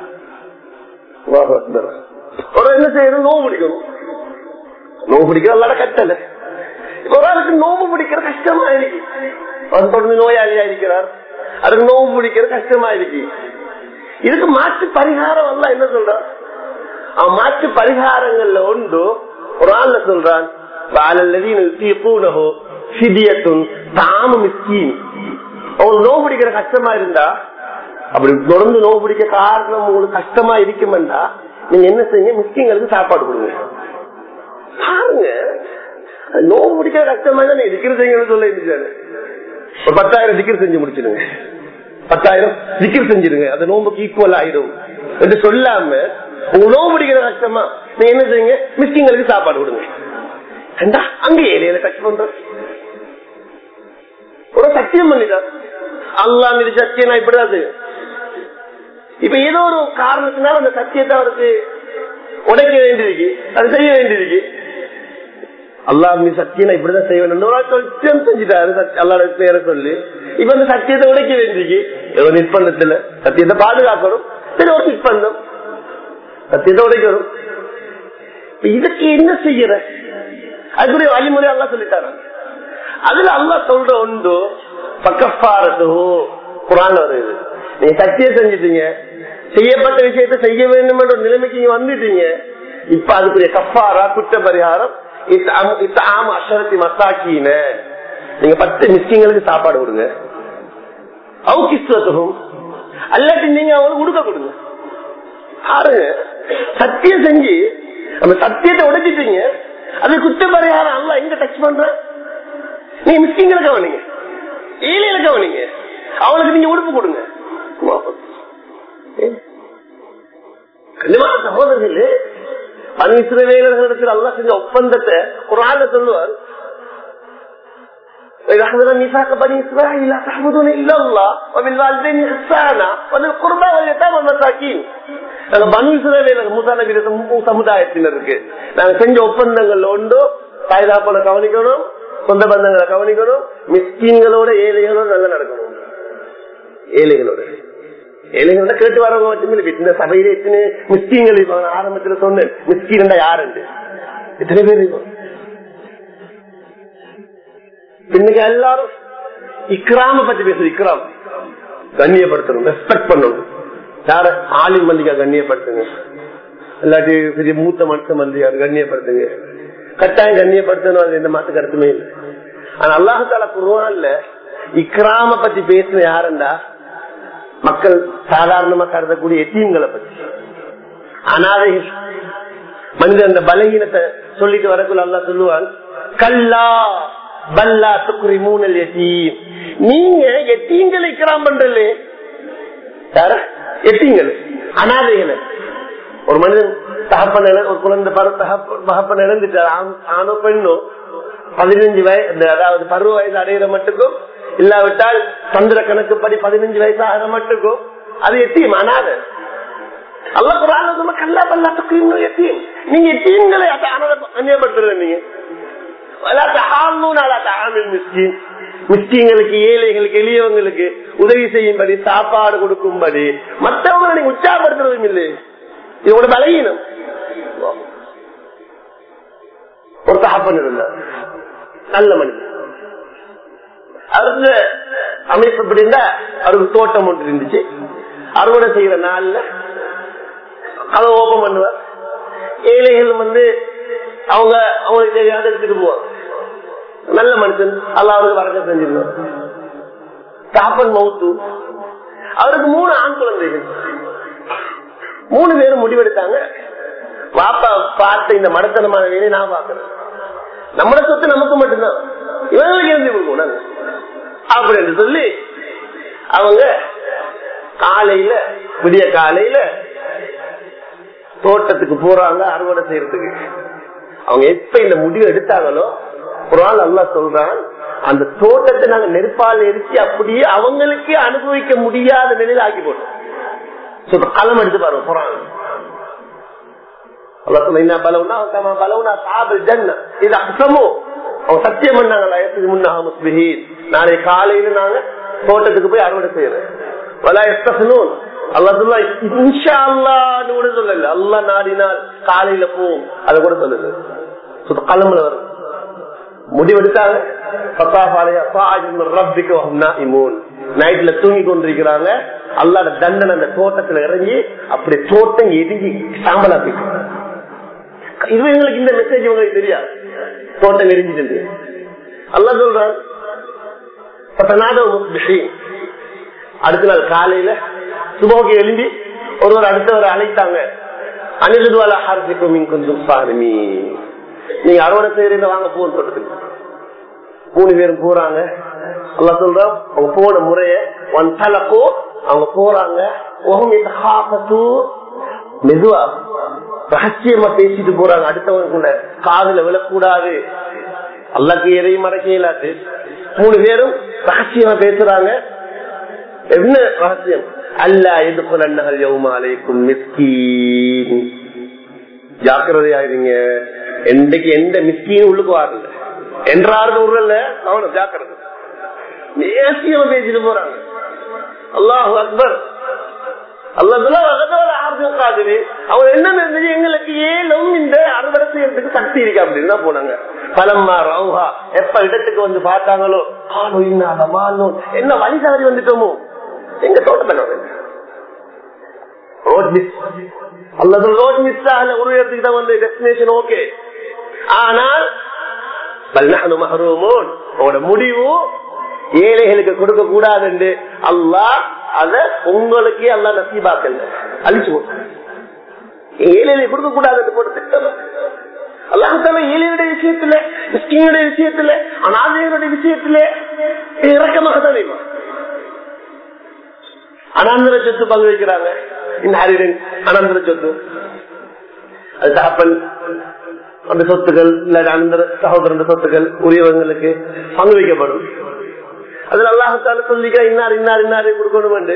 ஒரு என்ன செய்யணும் நோவு பிடிக்கணும் நோவு பிடிக்கிற எல்லாரும் கட்டல இப்ப ஒரு ஆளுக்கு நோவு பிடிக்கிற கஷ்டமா இருக்கு அவர் தொடர்ந்து நோயாளியா இருக்கிறார் அதுக்கு நோவு பிடிக்கிற கஷ்டமா இருக்கு இதுக்கு மாற்று பரிகாரம் எல்லாம் என்ன சொல்றான் அவன் மாற்று பரிகாரங்கள்ல உண்டு ஒரு ஆள்ல சொல்றான் ஒரு நோவு பிடிக்கிற கஷ்டமா இருந்தா அப்படி தொடர்ந்து நோவு பிடிக்க காரணம் உங்களுக்கு கஷ்டமா இருக்குமெண்டா நீங்க என்ன செய்யுங்க மிஸ்கிங்களுக்கு சாப்பாடு கொடுங்க பாருங்க நோவு பிடிக்கிற கஷ்டமா தான் இருக்கிற செய்யுங்கன்னு சொல்ல இருந்துச்சாரு ஒரு பத்தாயிரம் திக்கர் செஞ்சு முடிச்சிருங்க பத்தாயிரம் திக்கர் செஞ்சிருங்க அது நோம்புக்கு ஈக்குவல் ஆயிடும் என்று சொல்லாம உங்க நோவு பிடிக்கிற கஷ்டமா நீங்க என்ன செய்யுங்க மிஸ்கிங்களுக்கு சாப்பாடு கொடுங்க ஏண்டா அங்க ஏழையில டச் பண்ற ஒரு சத்தியம் பண்ணிட்டான் அல்லா மீது சத்தியம் நான் இப்படிதான் செய்யும் இப்ப ஏதோ ஒரு காரணத்தினால அந்த சத்தியத்தை அவருக்கு உடைக்க வேண்டியிருக்கு அது செய்ய வேண்டியிருக்கு அல்லா மீ சத்தியம் இப்படிதான் செய்வேன் சத்தியம் செஞ்சுட்டாரு அல்லாட பேரை சொல்லி இப்ப அந்த சத்தியத்தை உடைக்க வேண்டியிருக்கு ஏதோ நிர்பந்தத்துல சத்தியத்தை பாதுகாக்கணும் சரி ஒரு நிர்பந்தம் சத்தியத்தை உடைக்கணும் இதுக்கு என்ன செய்யற அதுக்குரிய வழிமுறை அல்லா சொல்லிட்டாரு அதுல அல்லா சொல்ற ஒன்று பக்கப்பாரதோ குரான் வருது நீங்க சத்தியம் செஞ்சிட்டீங்க செய்யப்பட்ட விஷயத்த செய்ய வேண்டும் என்ற ஒரு நிலைமைக்கு நீங்க வந்துட்டீங்க இப்ப அதுக்குரிய கப்பாரா குற்ற பரிகாரம் அசரத்தி மசாக்கின நீங்க பத்து மிஸ்கிங்களுக்கு சாப்பாடு கொடுங்க அவுக்கிஸ்வத்துக்கும் அல்லாட்டி நீங்க அவங்களுக்கு கொடுக்க கொடுங்க பாருங்க சத்தியம் செஞ்சு அந்த சத்தியத்தை உடைச்சிட்டீங்க அது குற்ற பரிகாரம் அல்ல எங்க டச் பண்ற நீங்க மிஸ்கிங்களை கவனிங்க ஏழையில கவனிங்க அவளுக்கு நீங்க உடுப்பு கொடுங்க கண்டிப்பா சகோதரர்களே பனிசிறவேலர்களுக்கு அல்லா செஞ்ச ஒப்பந்தத்தை ஒரு ஆள் சொல்லுவார் وإذا أخذنا ميثاق بني إسرائيل لا تعبدون إلا الله وبالوالدين إحسانا وذي القربى واليتامى والمساكين நாங்க பனு இஸ்ரவேல மூசா நபி சமுதாயத்தினருக்கு நாங்க செஞ்ச ஒப்பந்தங்கள்ல ஒன்று தாய்தாப்பனை கவனிக்கணும் சொந்த பந்தங்களை கவனிக்கணும் மிஸ்கீன்களோட ஏழைகளோட நல்லா நடக்கணும் ஏழைகளோட ஏழைகளோட கேட்டு வரவங்க வச்சு இந்த சபையில எத்தனை மிஸ்கீன்கள் இருப்பாங்க ஆரம்பத்துல சொன்னேன் மிஸ்கீன் யாருண்டு எத்தனை பேர் இருப்பாங்க இன்னைக்கு எல்லாரும் இக்ராம பத்தி பேசுது இக்ராம் கண்ணியப்படுத்தணும் ரெஸ்பெக்ட் பண்ணணும் யார ஆலிம் மந்திக்கா கண்ணியப்படுத்துங்க இல்லாட்டி பெரிய மூத்த மனுஷ மந்தியார் கண்ணியப்படுத்துங்க கட்டாயம் கண்ணியப்படுத்தணும் அது எந்த மாத்து கருத்துமே இல்லை ஆனா அல்லாஹால குருவான்ல இக்ராம பத்தி பேசுன யாருண்டா மக்கள் சாதாரணமா கருதக்கூடிய எத்தீம்களை பத்தி அனாதைகள் மனிதன் அந்த பலகீனத்தை சொல்லிட்டு வரக்குள்ள அல்லா சொல்லுவான் கல்லா பல்லா துக்குரி மூணல் எத்தீம் நீங்க எத்தீங்களை இக்ராம் பண்றலே எத்தீங்கள் அனாதைகளை ஒரு மனிதன் தகப்பன் ஒரு குழந்தை தகப்பன் இழந்துட்டார் ஆணோ பெண்ணோ பதினஞ்சு வயசு அதாவது பருவ வயசு அடையிற மட்டுக்கும் இல்லாவிட்டால் சந்திர கணக்குப்படி பதினஞ்சு வயசு ஆகிற மட்டுக்கும் அது எத்தியும் அனாதை அல்ல குரான் கல்லா பல்லாத்துக்கு இன்னும் எத்தியும் நீங்க எத்தியங்களை அந்நியப்படுத்துற நீங்க மிஸ்கிங்களுக்கு ஏழைகளுக்கு எளியவங்களுக்கு உதவி செய்யும்படி சாப்பாடு கொடுக்கும்படி மற்றவங்களை நீங்க உற்சாகப்படுத்துறதும் இல்லை இதோட பலகீனம் ஒரு தகப்பன் இருந்தார் நல்ல மனிதன் அவருக்கு அமைப்பு எப்படின்னா அவருக்கு தோட்டம் ஒன்று இருந்துச்சு அறுவடை செய்யற நாள்ல அதை ஓபன் பண்ணுவார் ஏழைகள் வந்து அவங்க அவங்களுக்கு தெரியாத எடுத்துட்டு போவாங்க நல்ல மனுஷன் அல்ல அவருக்கு வரக்க செஞ்சிருந்தார் தாப்பன் மவுத்து அவருக்கு மூணு ஆண் குழந்தைகள் மூணு பேரும் முடிவெடுத்தாங்க பாப்பா பார்த்த இந்த மடத்தனமான வேலையை நான் பாக்குறேன் நம்மட சொத்து நமக்கு மட்டும்தான் இவங்களுக்கு எழுதி கொடுக்கணும் அப்படின்னு சொல்லி அவங்க காலையில விடிய காலையில தோட்டத்துக்கு போறாங்க அறுவடை செய்யறதுக்கு அவங்க எப்ப இந்த முடிவு எடுத்தாங்களோ குரான் அல்லா சொல்றான் அந்த தோட்டத்தை நாங்க நெருப்பால் எரிச்சு அப்படியே அவங்களுக்கே அனுபவிக்க முடியாத நிலையில ஆக்கி போட்டோம் களம் எடுத்து பாருங்க குரான் சத்தியம் நாளை காலையில நாங்க தோட்டத்துக்கு போய் அறுவடை செய்யறோம் சொல்லல அல்லா நாடினால் காலையில போவோம் அதை கூட சொல்லுது களம்புல வரும் முடிவெடுத்தாங்க நைட்ல தூங்கி கொண்டிருக்கிறாங்க அல்லாட தண்டனை அந்த தோட்டத்துல இறங்கி அப்படி தோட்டம் எரிஞ்சி சாம்பலா போயிட்டு இது எங்களுக்கு இந்த மெசேஜ் உங்களுக்கு தெரியாது தோட்டம் எரிஞ்சிட்டு அல்லா சொல்றான் அடுத்த நாள் காலையில சுபோக்கு எழுந்தி ஒருவர் அடுத்தவர் அழைத்தாங்க அனிருதுவால ஹாரசிக்கும் கொஞ்சம் சாரமி நீங்க அறுவடை செய்யறீங்க வாங்க போன் சொல்றதுக்கு மூணு பேரும் போறாங்க அல்ல சொல்றோம் அவங்க போன முறைய ஒன் தலக்கோ அவங்க போறாங்க மெதுவா ரகசியமா பேசிட்டு போறாங்க அடுத்தவங்க காதுல விழக்கூடாது அல்லக்கு எதையும் மறைக்க இயலாது மூணு பேரும் ரகசியமா பேசுறாங்க என்ன ரகசியம் அல்ல எதுக்குள் அண்ணகல் யவுமாலைக்கும் மிஸ்கீன் ஜாக்கிரதையாயிருங்க என்றைக்கு எந்த மிஸ்கீன் உள்ளுக்கு வாருங்க என்றாரு ஊர்ல கவனம் ஜாக்கிரதை தேசியமா பேசிட்டு போறாங்க அல்லாஹு அக்பர் அவங்க என்ன எங்களுக்கு ஏலும் இந்த அறுவடை செய்யறதுக்கு சக்தி இருக்கு அப்படின்னு போனாங்க பலம்மா ரவுஹா எப்ப இடத்துக்கு வந்து பார்த்தாங்களோ ஆனோ இன்னாத மானோ என்ன வழி தவறி வந்துட்டோமோ எங்க தோட்டம் ரோட் மிஸ் அல்லது ரோட் மிஸ் ஆகல ஒரு இடத்துக்கு தான் வந்து டெஸ்டினேஷன் ஓகே ஆனால் மஹரூமோன் முடிவு ஏழைகளுக்கு கொடுக்க கூடாது என்று அல்லாஹ் அத உங்களுக்கே அல்லா நசீபாக்கல் அழிச்சு ஏழைகளை கொடுக்க கூடாது போட்டு திட்டம் அல்லாஹால ஏழையுடைய விஷயத்துல கிறிஸ்டியனுடைய விஷயத்துல அனாதைகளுடைய விஷயத்துல இறக்கமாக தான் வைப்பான் அனந்தர சொத்து பங்கு வைக்கிறாங்க இந்த ஹரிடன் அனந்தர சொத்து அது தகப்பன் அந்த சொத்துக்கள் இல்ல அந்த சகோதரன் சொத்துக்கள் உரியவங்களுக்கு பங்கு வைக்கப்படும் அதுல அல்லாஹத்தால சொல்லிக்க இன்னார் இன்னார் இன்னாரை கொடுக்கணும் என்று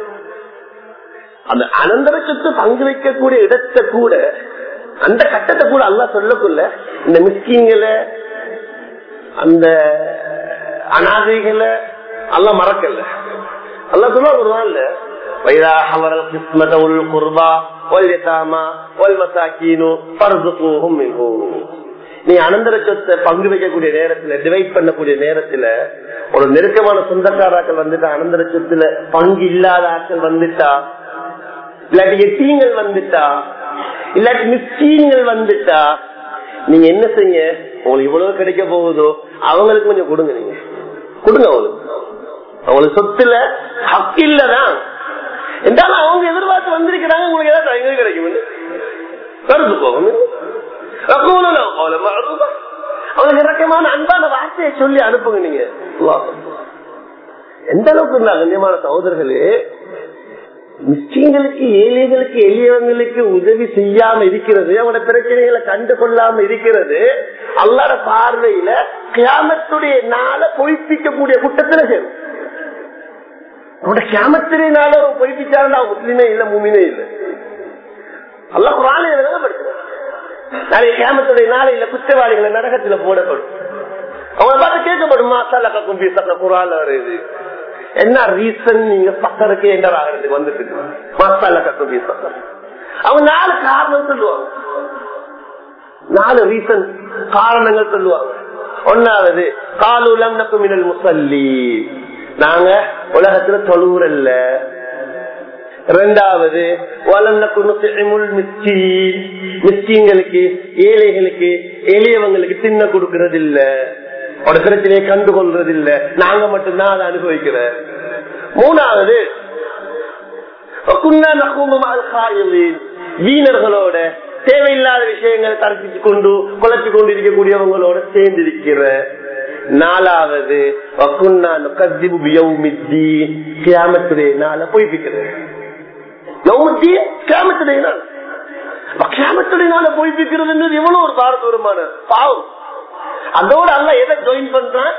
அந்த அனந்தர சொத்து பங்கு வைக்கக்கூடிய இடத்தை கூட அந்த கட்டத்தை கூட அல்லாஹ் சொல்லக்குள்ள இந்த மிஸ்கிங்களை அந்த அனாதைகளை எல்லாம் மறக்கல அல்லா சொல்ல ஒரு நாள் وإذا حضر القسمة والقربى واليتامى والمساكين فارزقوهم منه நீ அனந்தர சொத்தை பங்கு வைக்கக்கூடிய நேரத்துல டிவைட் பண்ணக்கூடிய நேரத்துல ஒரு நெருக்கமான சொந்தக்காராக்கள் வந்துட்டா அனந்தர சொத்துல பங்கு இல்லாத ஆட்கள் வந்துட்டா இல்லாட்டி எத்தீங்கள் வந்துட்டா இல்லாட்டி மிஸ்கீன்கள் வந்துட்டா நீங்க என்ன செய்ய உங்களுக்கு இவ்வளவு கிடைக்க போகுதோ அவங்களுக்கு கொஞ்சம் கொடுங்க நீங்க கொடுங்க அவங்களுக்கு அவங்களுக்கு சொத்துல ஹக்கு இல்லதான் என்றாலும் அவங்க எதிர்பார்த்து வந்திருக்கிறாங்க உங்களுக்கு ஏதாவது எங்க கிடைக்கும் கருத்து போகணும் அவங்களுக்கு இறக்கமான அன்பான வார்த்தையை சொல்லி அனுப்புங்க நீங்க எந்த அளவுக்கு இருந்தா கண்ணியமான சகோதரர்களே மிஸ்கிங்களுக்கு ஏழைகளுக்கு எளியவங்களுக்கு உதவி செய்யாம இருக்கிறது அவனோட பிரச்சனைகளை கண்டு கொள்ளாம இருக்கிறது அல்லாட பார்வையில கியாமத்துடைய நாள பொய்ப்பிக்கக்கூடிய குற்றத்துல சேரும் அவனோட கியாமத்துடைய நாள பொய்ப்பிச்சாலும் அவன் முஸ்லீமே இல்ல மூமினே இல்ல அல்ல குரானை விளங்கப்படுத்துறான் நாளைய கியாமத்துடைய நாளையில குற்றவாளிகளை நரகத்துல போடப்படும் அவங்களை பார்த்து கேட்கப்படுமா சல்லக்க கும்பி சக்க குரான் வருது என்ன ரீசன் நீங்க பக்கருக்கு என்டர் ஆகிறதுக்கு வந்துட்டு மசாலா கட்டு பக்கம் அவங்க நாலு காரணம் சொல்லுவாங்க நாலு ரீசன் காரணங்கள் சொல்லுவாங்க ஒன்னாவது காலுலம் நக்குமினல் முசல்லி நாங்க உலகத்துல தொழுவுறல்ல ரெண்டாவது மிஸ்கீங்களுக்கு ஏழைகளுக்கு எளியவங்களுக்கு தின்ன கொடுக்கறது இல்ல ஒரு பிரச்சனையை கண்டு கொள்றது இல்ல நாங்க மட்டும்தான் அதை அனுபவிக்கிற மூணாவது வீணர்களோட தேவையில்லாத விஷயங்கள் தரப்பிச்சு கொண்டு குழப்பி கொண்டு இருக்கக்கூடியவங்களோட சேர்ந்து இருக்கிற நாலாவது கியாமத்துடைய நாள பொய்ப்பிக்கிறது கியாமத்துடைய நாள் கியாமத்துடைய நாள பொய்ப்பிக்கிறது எவ்வளவு ஒரு பாரதூரமான பாவம் அதோட அல்ல எதை ஜாயின் பண்றான்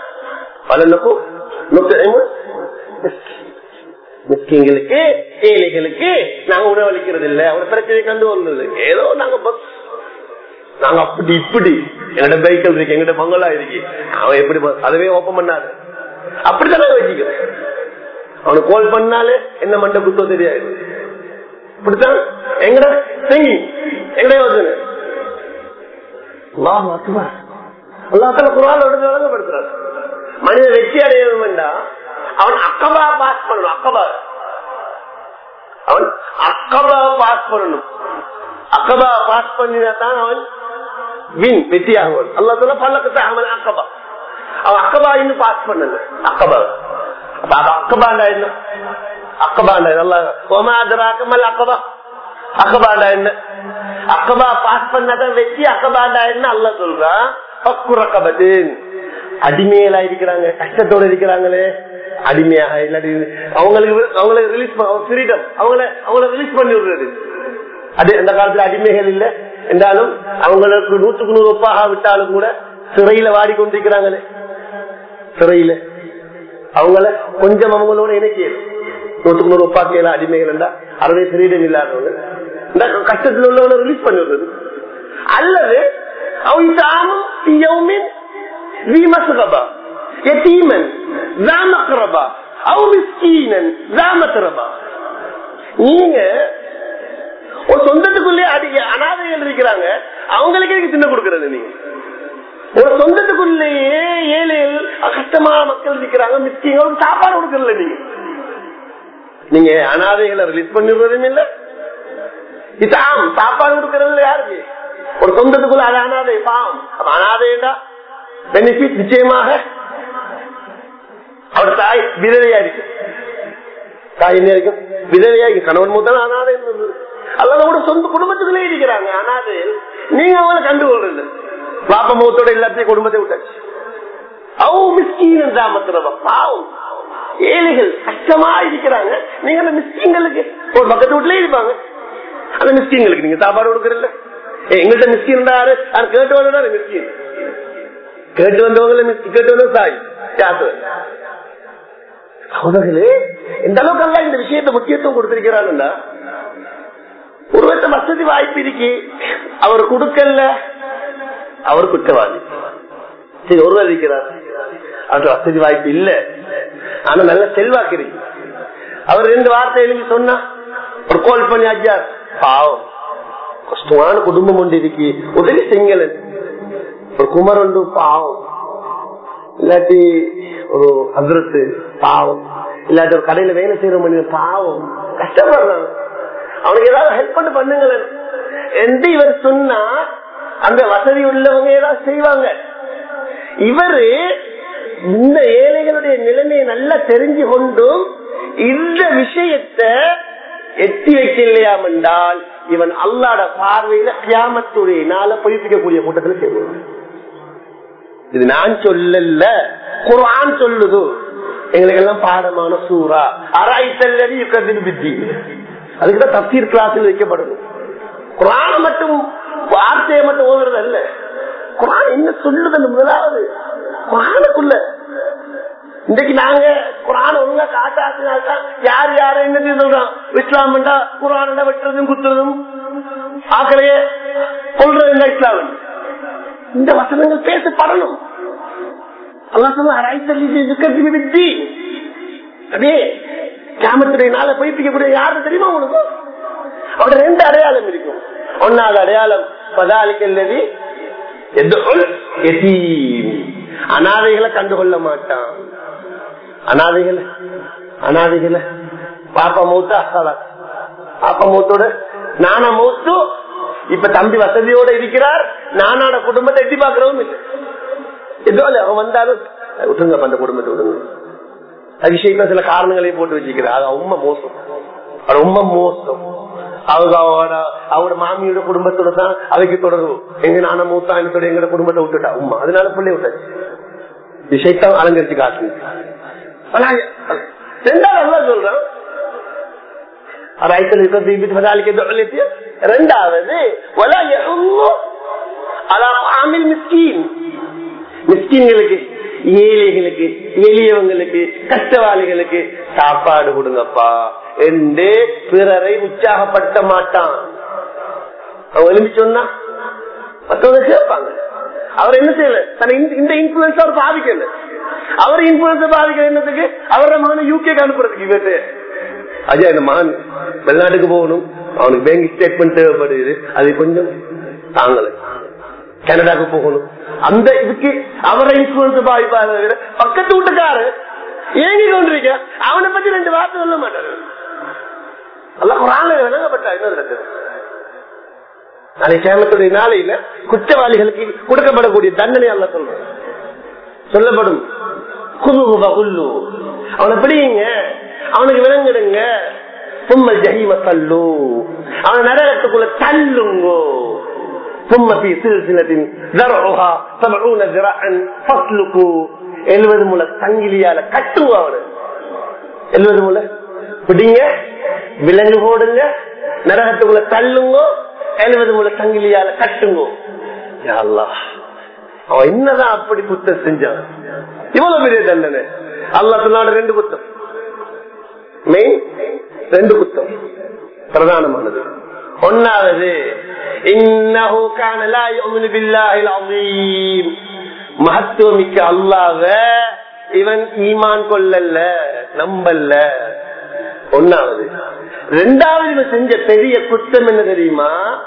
மிஸ்கிங்களுக்கு ஏழைகளுக்கு நாங்க உணவளிக்கிறது இல்ல அவங்க பிரச்சனை கண்டு வந்தது ஏதோ நாங்க பஸ் நாங்க அப்படி இப்படி எங்கட பைக்கல் இருக்கு எங்கட பங்களா இருக்கு அவன் எப்படி அதுவே ஓப்பன் பண்ணாது அப்படித்தான் நாங்க வச்சுக்கிறோம் அவனுக்கு கால் பண்ணாலே என்ன மண்ட குத்தோ தெரியாது இப்படித்தான் எங்கட செங்கி எங்கட யோசனை அல்லாத்தால குரான் வழங்கப்படுத்துறாரு மனித வெற்றி அடையணும் என்றா அவன் அக்கபா பாஸ் பண்ணணும் அக்கபா அவன் அக்கபா பாஸ் பண்ணணும் அக்கபா பாஸ் பண்ணினா தான் அவன் வின் வெற்றி ஆகுவான் அல்லா சொல்ல பல்லக்கத்தை அவன் அக்கபா அவன் அக்கபா இன்னும் பாஸ் பண்ணல அக்கபா அக்கபாண்டா என்ன அக்கபாண்டா நல்லா ஒமாதராக்கமல் அக்கபா அக்கபாண்டா என்ன அக்கபா பாஸ் பண்ணாதான் வெற்றி அக்கபாண்டா என்ன அல்ல சொல்றான் அடிமையிலா இருக்கிறாங்க கஷ்டத்தோட இருக்கிறாங்களே அடிமையாக இல்லாட்டி அவங்களுக்கு அவங்களுக்கு ரிலீஸ் ஃப்ரீடம் அவங்கள அவங்கள ரிலீஸ் பண்ணி விடுறது அது அந்த காலத்துல அடிமைகள் இல்ல என்றாலும் அவங்களுக்கு நூற்றுக்கு நூறு ஒப்பாக விட்டாலும் கூட சிறையில வாடிக்கொண்டிருக்கிறாங்களே சிறையில அவங்கள கொஞ்சம் அவங்களோட இணைக்கணும் நூற்றுக்கு நூறு ஒப்பாக்கையில அடிமைகள் என்றா அறவே ஃப்ரீடம் இல்லாதவங்க இந்த கஷ்டத்தில் உள்ளவங்களை ரிலீஸ் பண்ணி விடுறது அல்லது நீங்க ஒரு சொந்தத்துக்குள்ளே அடிக்க அனாதைகள் இருக்கிறாங்க அவங்களுக்கு தின்ன கொடுக்கறது நீங்க ஒரு சொந்தத்துக்குள்ளேயே ஏழைகள் கஷ்டமான மக்கள் இருக்கிறாங்க மிஸ்கிங்க சாப்பாடு கொடுக்கறல நீங்க நீங்க அனாதைகளை ரிலீஸ் பண்ணிடுறதும் இல்ல இதாம் சாப்பாடு கொடுக்கறதுல யாருக்கு ஒரு சொந்தத்துக்குள்ள அது அனாதை பாவம் அனாதைடா பெனிஃபிட் நிச்சயமாக அவர் தாய் விதவையா இருக்கு தாய் என்ன இருக்கும் விதவையா இருக்கு கணவன் மூத்தம் அனாதை அல்லது கூட சொந்த குடும்பத்துக்குள்ளே இருக்கிறாங்க அனாதை நீங்க அவங்களை கண்டுகொள்றது பாப்ப மூத்தோட எல்லாத்தையும் குடும்பத்தை விட்டாச்சு அவங்க மிஸ்கீன் தாமத்துறவா பாவம் ஏழைகள் கஷ்டமா இருக்கிறாங்க நீங்க அந்த மிஸ்கீன்களுக்கு ஒரு பக்கத்து வீட்டுல இருப்பாங்க அந்த மிஸ்கின்களுக்கு நீங்க சாப்பாடு கொடுக்கறல்ல எங்கள்கிட்ட மிஸ்கின் யாரு அது கேட்டு வந்தா மிஸ்கின் கேட்டு வந்தவங்கள மிஸ்கின் கேட்டு வந்தவங்க சாய் காசு சகோதரர்களே இந்த அளவுக்கு எல்லாம் இந்த விஷயத்தை முக்கியத்துவம் கொடுத்திருக்கிறாருன்னா ஒருவர்த்த வசதி வாய்ப்பு இருக்கு அவர் கொடுக்கல அவர் குற்றவாளி சரி ஒருவர் இருக்கிறார் அவருக்கு வசதி வாய்ப்பு இல்ல ஆனா நல்ல செல்வாக்கு இருக்கு அவர் ரெண்டு வார்த்தை எழுதி சொன்னா ஒரு கோல் பண்ணி ஐயா பாவம் கஷ்டமான குடும்பம் ஒன்று இருக்கு உதவி செங்கலன் ஒரு குமர் ஒன்று பாவம் இல்லாட்டி ஒரு அதிரத்து பாவம் இல்லாட்டி ஒரு கடையில வேலை செய்யற மனிதன் பாவம் கஷ்டப்படுறான் அவனுக்கு ஏதாவது ஹெல்ப் பண்ணி பண்ணுங்களேன் என்று இவர் சொன்னா அந்த வசதி உள்ளவங்க ஏதாவது செய்வாங்க இவரு இந்த ஏழைகளுடைய நிலைமையை நல்லா தெரிஞ்சு கொண்டும் இந்த விஷயத்தை எட்டி வைக்கலையாம் என்றால் இவன் அல்லாட பார்வையில கியாமத்துடைய நாள பொய்ப்பிக்கக்கூடிய கூட்டத்தில் சேருவான் இது நான் சொல்லல குரான் சொல்லுது எங்களுக்கு எல்லாம் பாடமான சூறா அராய்த்தல்லடி வித்தி அதுக்குதான் தப்சீர் கிளாஸில் வைக்கப்படணும் குரான மட்டும் வார்த்தையை மட்டும் ஓதுறது அல்ல குரான் என்ன சொல்லுது முதலாவது குரானுக்குள்ள இன்றைக்கு நாங்க குரான் ஒழுங்கா காட்டாத்தினால்தான் யார் யார என்ன சொல்றோம் இஸ்லாம் குரான் வெட்டுறதும் குத்துறதும் ஆக்களையே கொள்றது இந்த இஸ்லாம் இந்த வசனங்கள் பேசப்படணும் அல்லா சொல்ல அரைத்தல்லி அப்படியே கிராமத்துடைய நாள பொய்ப்பிக்கக்கூடிய யாரு தெரியுமா உங்களுக்கு அவட ரெண்டு அடையாளம் இருக்கும் ஒன்னாவது அடையாளம் பதாலிக்கல்லதி அனாதைகளை கண்டுகொள்ள மாட்டான் அனாதைகளை அனாதைகளை பாப்பா மூத்த அசாலா பாப்பா மூத்தோட நானா மூத்து இப்ப தம்பி வசதியோட இருக்கிறார் நானான குடும்பத்தை எட்டி பாக்குறவும் இல்லை ஏதோ அவன் வந்தாலும் விட்டுருங்க அந்த குடும்பத்தை விடுங்க அபிஷேகம் சில காரணங்களையும் போட்டு வச்சுக்கிறார் அது ரொம்ப மோசம் அது ரொம்ப மோசம் அவங்க அவனோட அவனோட மாமியோட குடும்பத்தோட தான் அவைக்கு தொடர்பு எங்க நான மூத்தாயனத்தோட எங்க குடும்பத்தை விட்டுட்டா உமா அதனால பிள்ளை விட்டாச்சு விஷயத்தான் அலங்கரிச்சு காட்டு ரெண்டாவது சொல்றான் ரெண்டாவது மிஸ்கின்களுக்கு ஏழைகளுக்கு எளியவங்களுக்கு கஷ்டவாளிகளுக்கு சாப்பாடு கொடுங்கப்பா என்று பிறரை உற்சாகப்படுத்த மாட்டான் அவன் எழுப்பி சொன்னா மற்றவங்க கேட்பாங்க அவர் என்ன செய்யல தன்னை இந்த இன்ஃபுளுன்ஸ் அவர் பாதிக்கல அவர் இன்ஃபுளுன்ஸ் பாதிக்கல என்னத்துக்கு அவரோட மகனை யூகேக்கு அனுப்புறதுக்கு இவரு அஜய் இந்த மகன் வெளிநாட்டுக்கு போகணும் அவனுக்கு பேங்க் ஸ்டேட்மெண்ட் தேவைப்படுது அது கொஞ்சம் தாங்கல கனடாக்கு போகணும் அந்த இதுக்கு அவரை இன்ஃபுளுன்ஸ் பாதிப்பாரு பக்கத்து வீட்டுக்காரு ஏங்கி கொண்டிருக்க அவனை பத்தி ரெண்டு வார்த்தை சொல்ல மாட்டாரு எல்லாம் குரான்ல விளங்கப்பட்டா என்ன நடக்குது நாளை கேமத்துடைய நாளையில குற்றவாளிகளுக்கு கொடுக்கப்படக்கூடிய தண்டனை அல்ல சொல்றேன் சொல்லப்படும் குழு பகுல்லு அவனை பிடிங்க அவனுக்கு விளங்கிடுங்க தும்மல் ஜஹீம தள்ளு அவனை நரகத்துக்குள்ள தள்ளுங்கோ ثم في سلسلة ذرعها سبعون ذراعا فاسلكوا எழுபது முல சங்கிலியால கட்டுங்க அவனு எழுபது முல பிடிங்க விலங்கு போடுங்க நரகத்துக்குள்ள தள்ளுங்க எழுபது முல சங்கிலியால கட்டுங்க அவன் என்னதான் அப்படி குத்தம் செஞ்சான் இவ்வளவு பெரிய தண்டனை அல்லா சொன்னாடு ரெண்டு குத்தம் மெயின் ரெண்டு குத்தம் பிரதானமானது ஒன்னாவது மகத்துவமிக்க அல்லாவ இவன் ஈமான் கொள்ளல நம்பல்ல ஒன்னாவது ரெண்டாவது இவன் செஞ்ச பெரிய குத்தம் என்ன தெரியுமா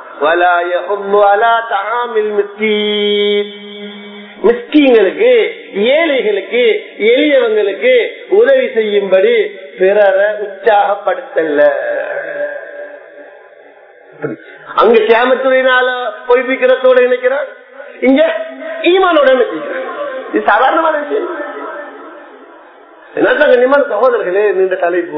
மிஸ்கீங்களுக்கு ஏழைகளுக்கு எளியவங்களுக்கு உதவி செய்யும்படி பிறரை உற்சாகப்படுத்தல அங்க கேமத்துறையினால பொய்ப்பிக்கிறதோட நினைக்கிறான் இங்க ஈமானோட நினைக்கிறான் இது சாதாரணமான விஷயம் என்ன கண்ணியமான சகோதரர்களே நீண்ட தலைப்பு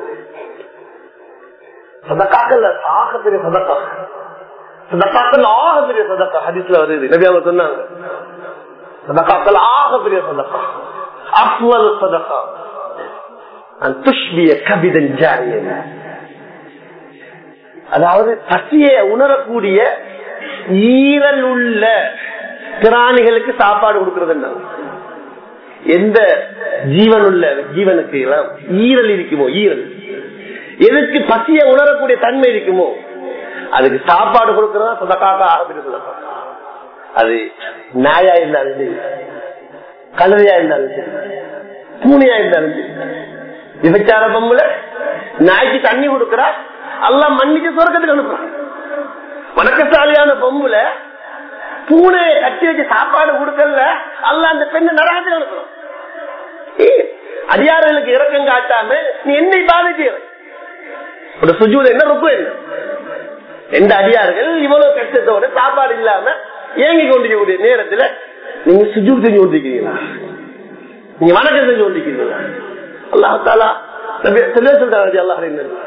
சதக்காக்கள் ஆக பெரிய சதக்கா சதக்காக்கள் ஆக பெரிய சதக்கா ஹதீஸ்ல வருது நபி அவங்க சொன்னாங்க சதக்காக்கள் ஆக பெரிய சதக்கா அஃவல் சதக்கா துஷ்பிய கபிதன் ஜாரியன் அதாவது பசியை உணரக்கூடிய ஈரல் உள்ள பிராணிகளுக்கு சாப்பாடு கொடுக்கறது எந்த ஜீவன் உள்ள ஜீவனுக்கு எல்லாம் ஈரல் இருக்குமோ ஈரல் எதுக்கு பசியை உணரக்கூடிய தன்மை இருக்குமோ அதுக்கு சாப்பாடு கொடுக்கறதா சொந்தக்காக ஆரம்பிச்சு சொல்லப்படும் அது நாயா இருந்தாலும் சரி கழுதையா இருந்தாலும் சரி பூனையா இருந்தாலும் சரி விபச்சார பொம்புல நாய்க்கு தண்ணி கொடுக்கறா எல்லாம் மன்னிச்சு சொர்க்கத்துக்கு அனுப்புறான் வணக்கசாலியான பொம்புல பூனையை கட்டி வச்சு சாப்பாடு கொடுக்கல அல்ல அந்த பெண்ணை நரகத்துக்கு அனுப்புறான் அடியார்களுக்கு இறக்கம் காட்டாம நீ என்னை பாதிச்சு ஒரு சுஜூல என்ன ரொம்ப என்ன எந்த அடியார்கள் இவ்வளவு கஷ்டத்தோட சாப்பாடு இல்லாம ஏங்கி கொண்டிருக்கக்கூடிய நேரத்துல நீங்க சுஜூர் செஞ்சு கொண்டிருக்கிறீங்களா நீங்க வணக்கம் செஞ்சு கொண்டிருக்கிறீங்களா அல்லாஹாலா சொல்றாங்க அல்லாஹ்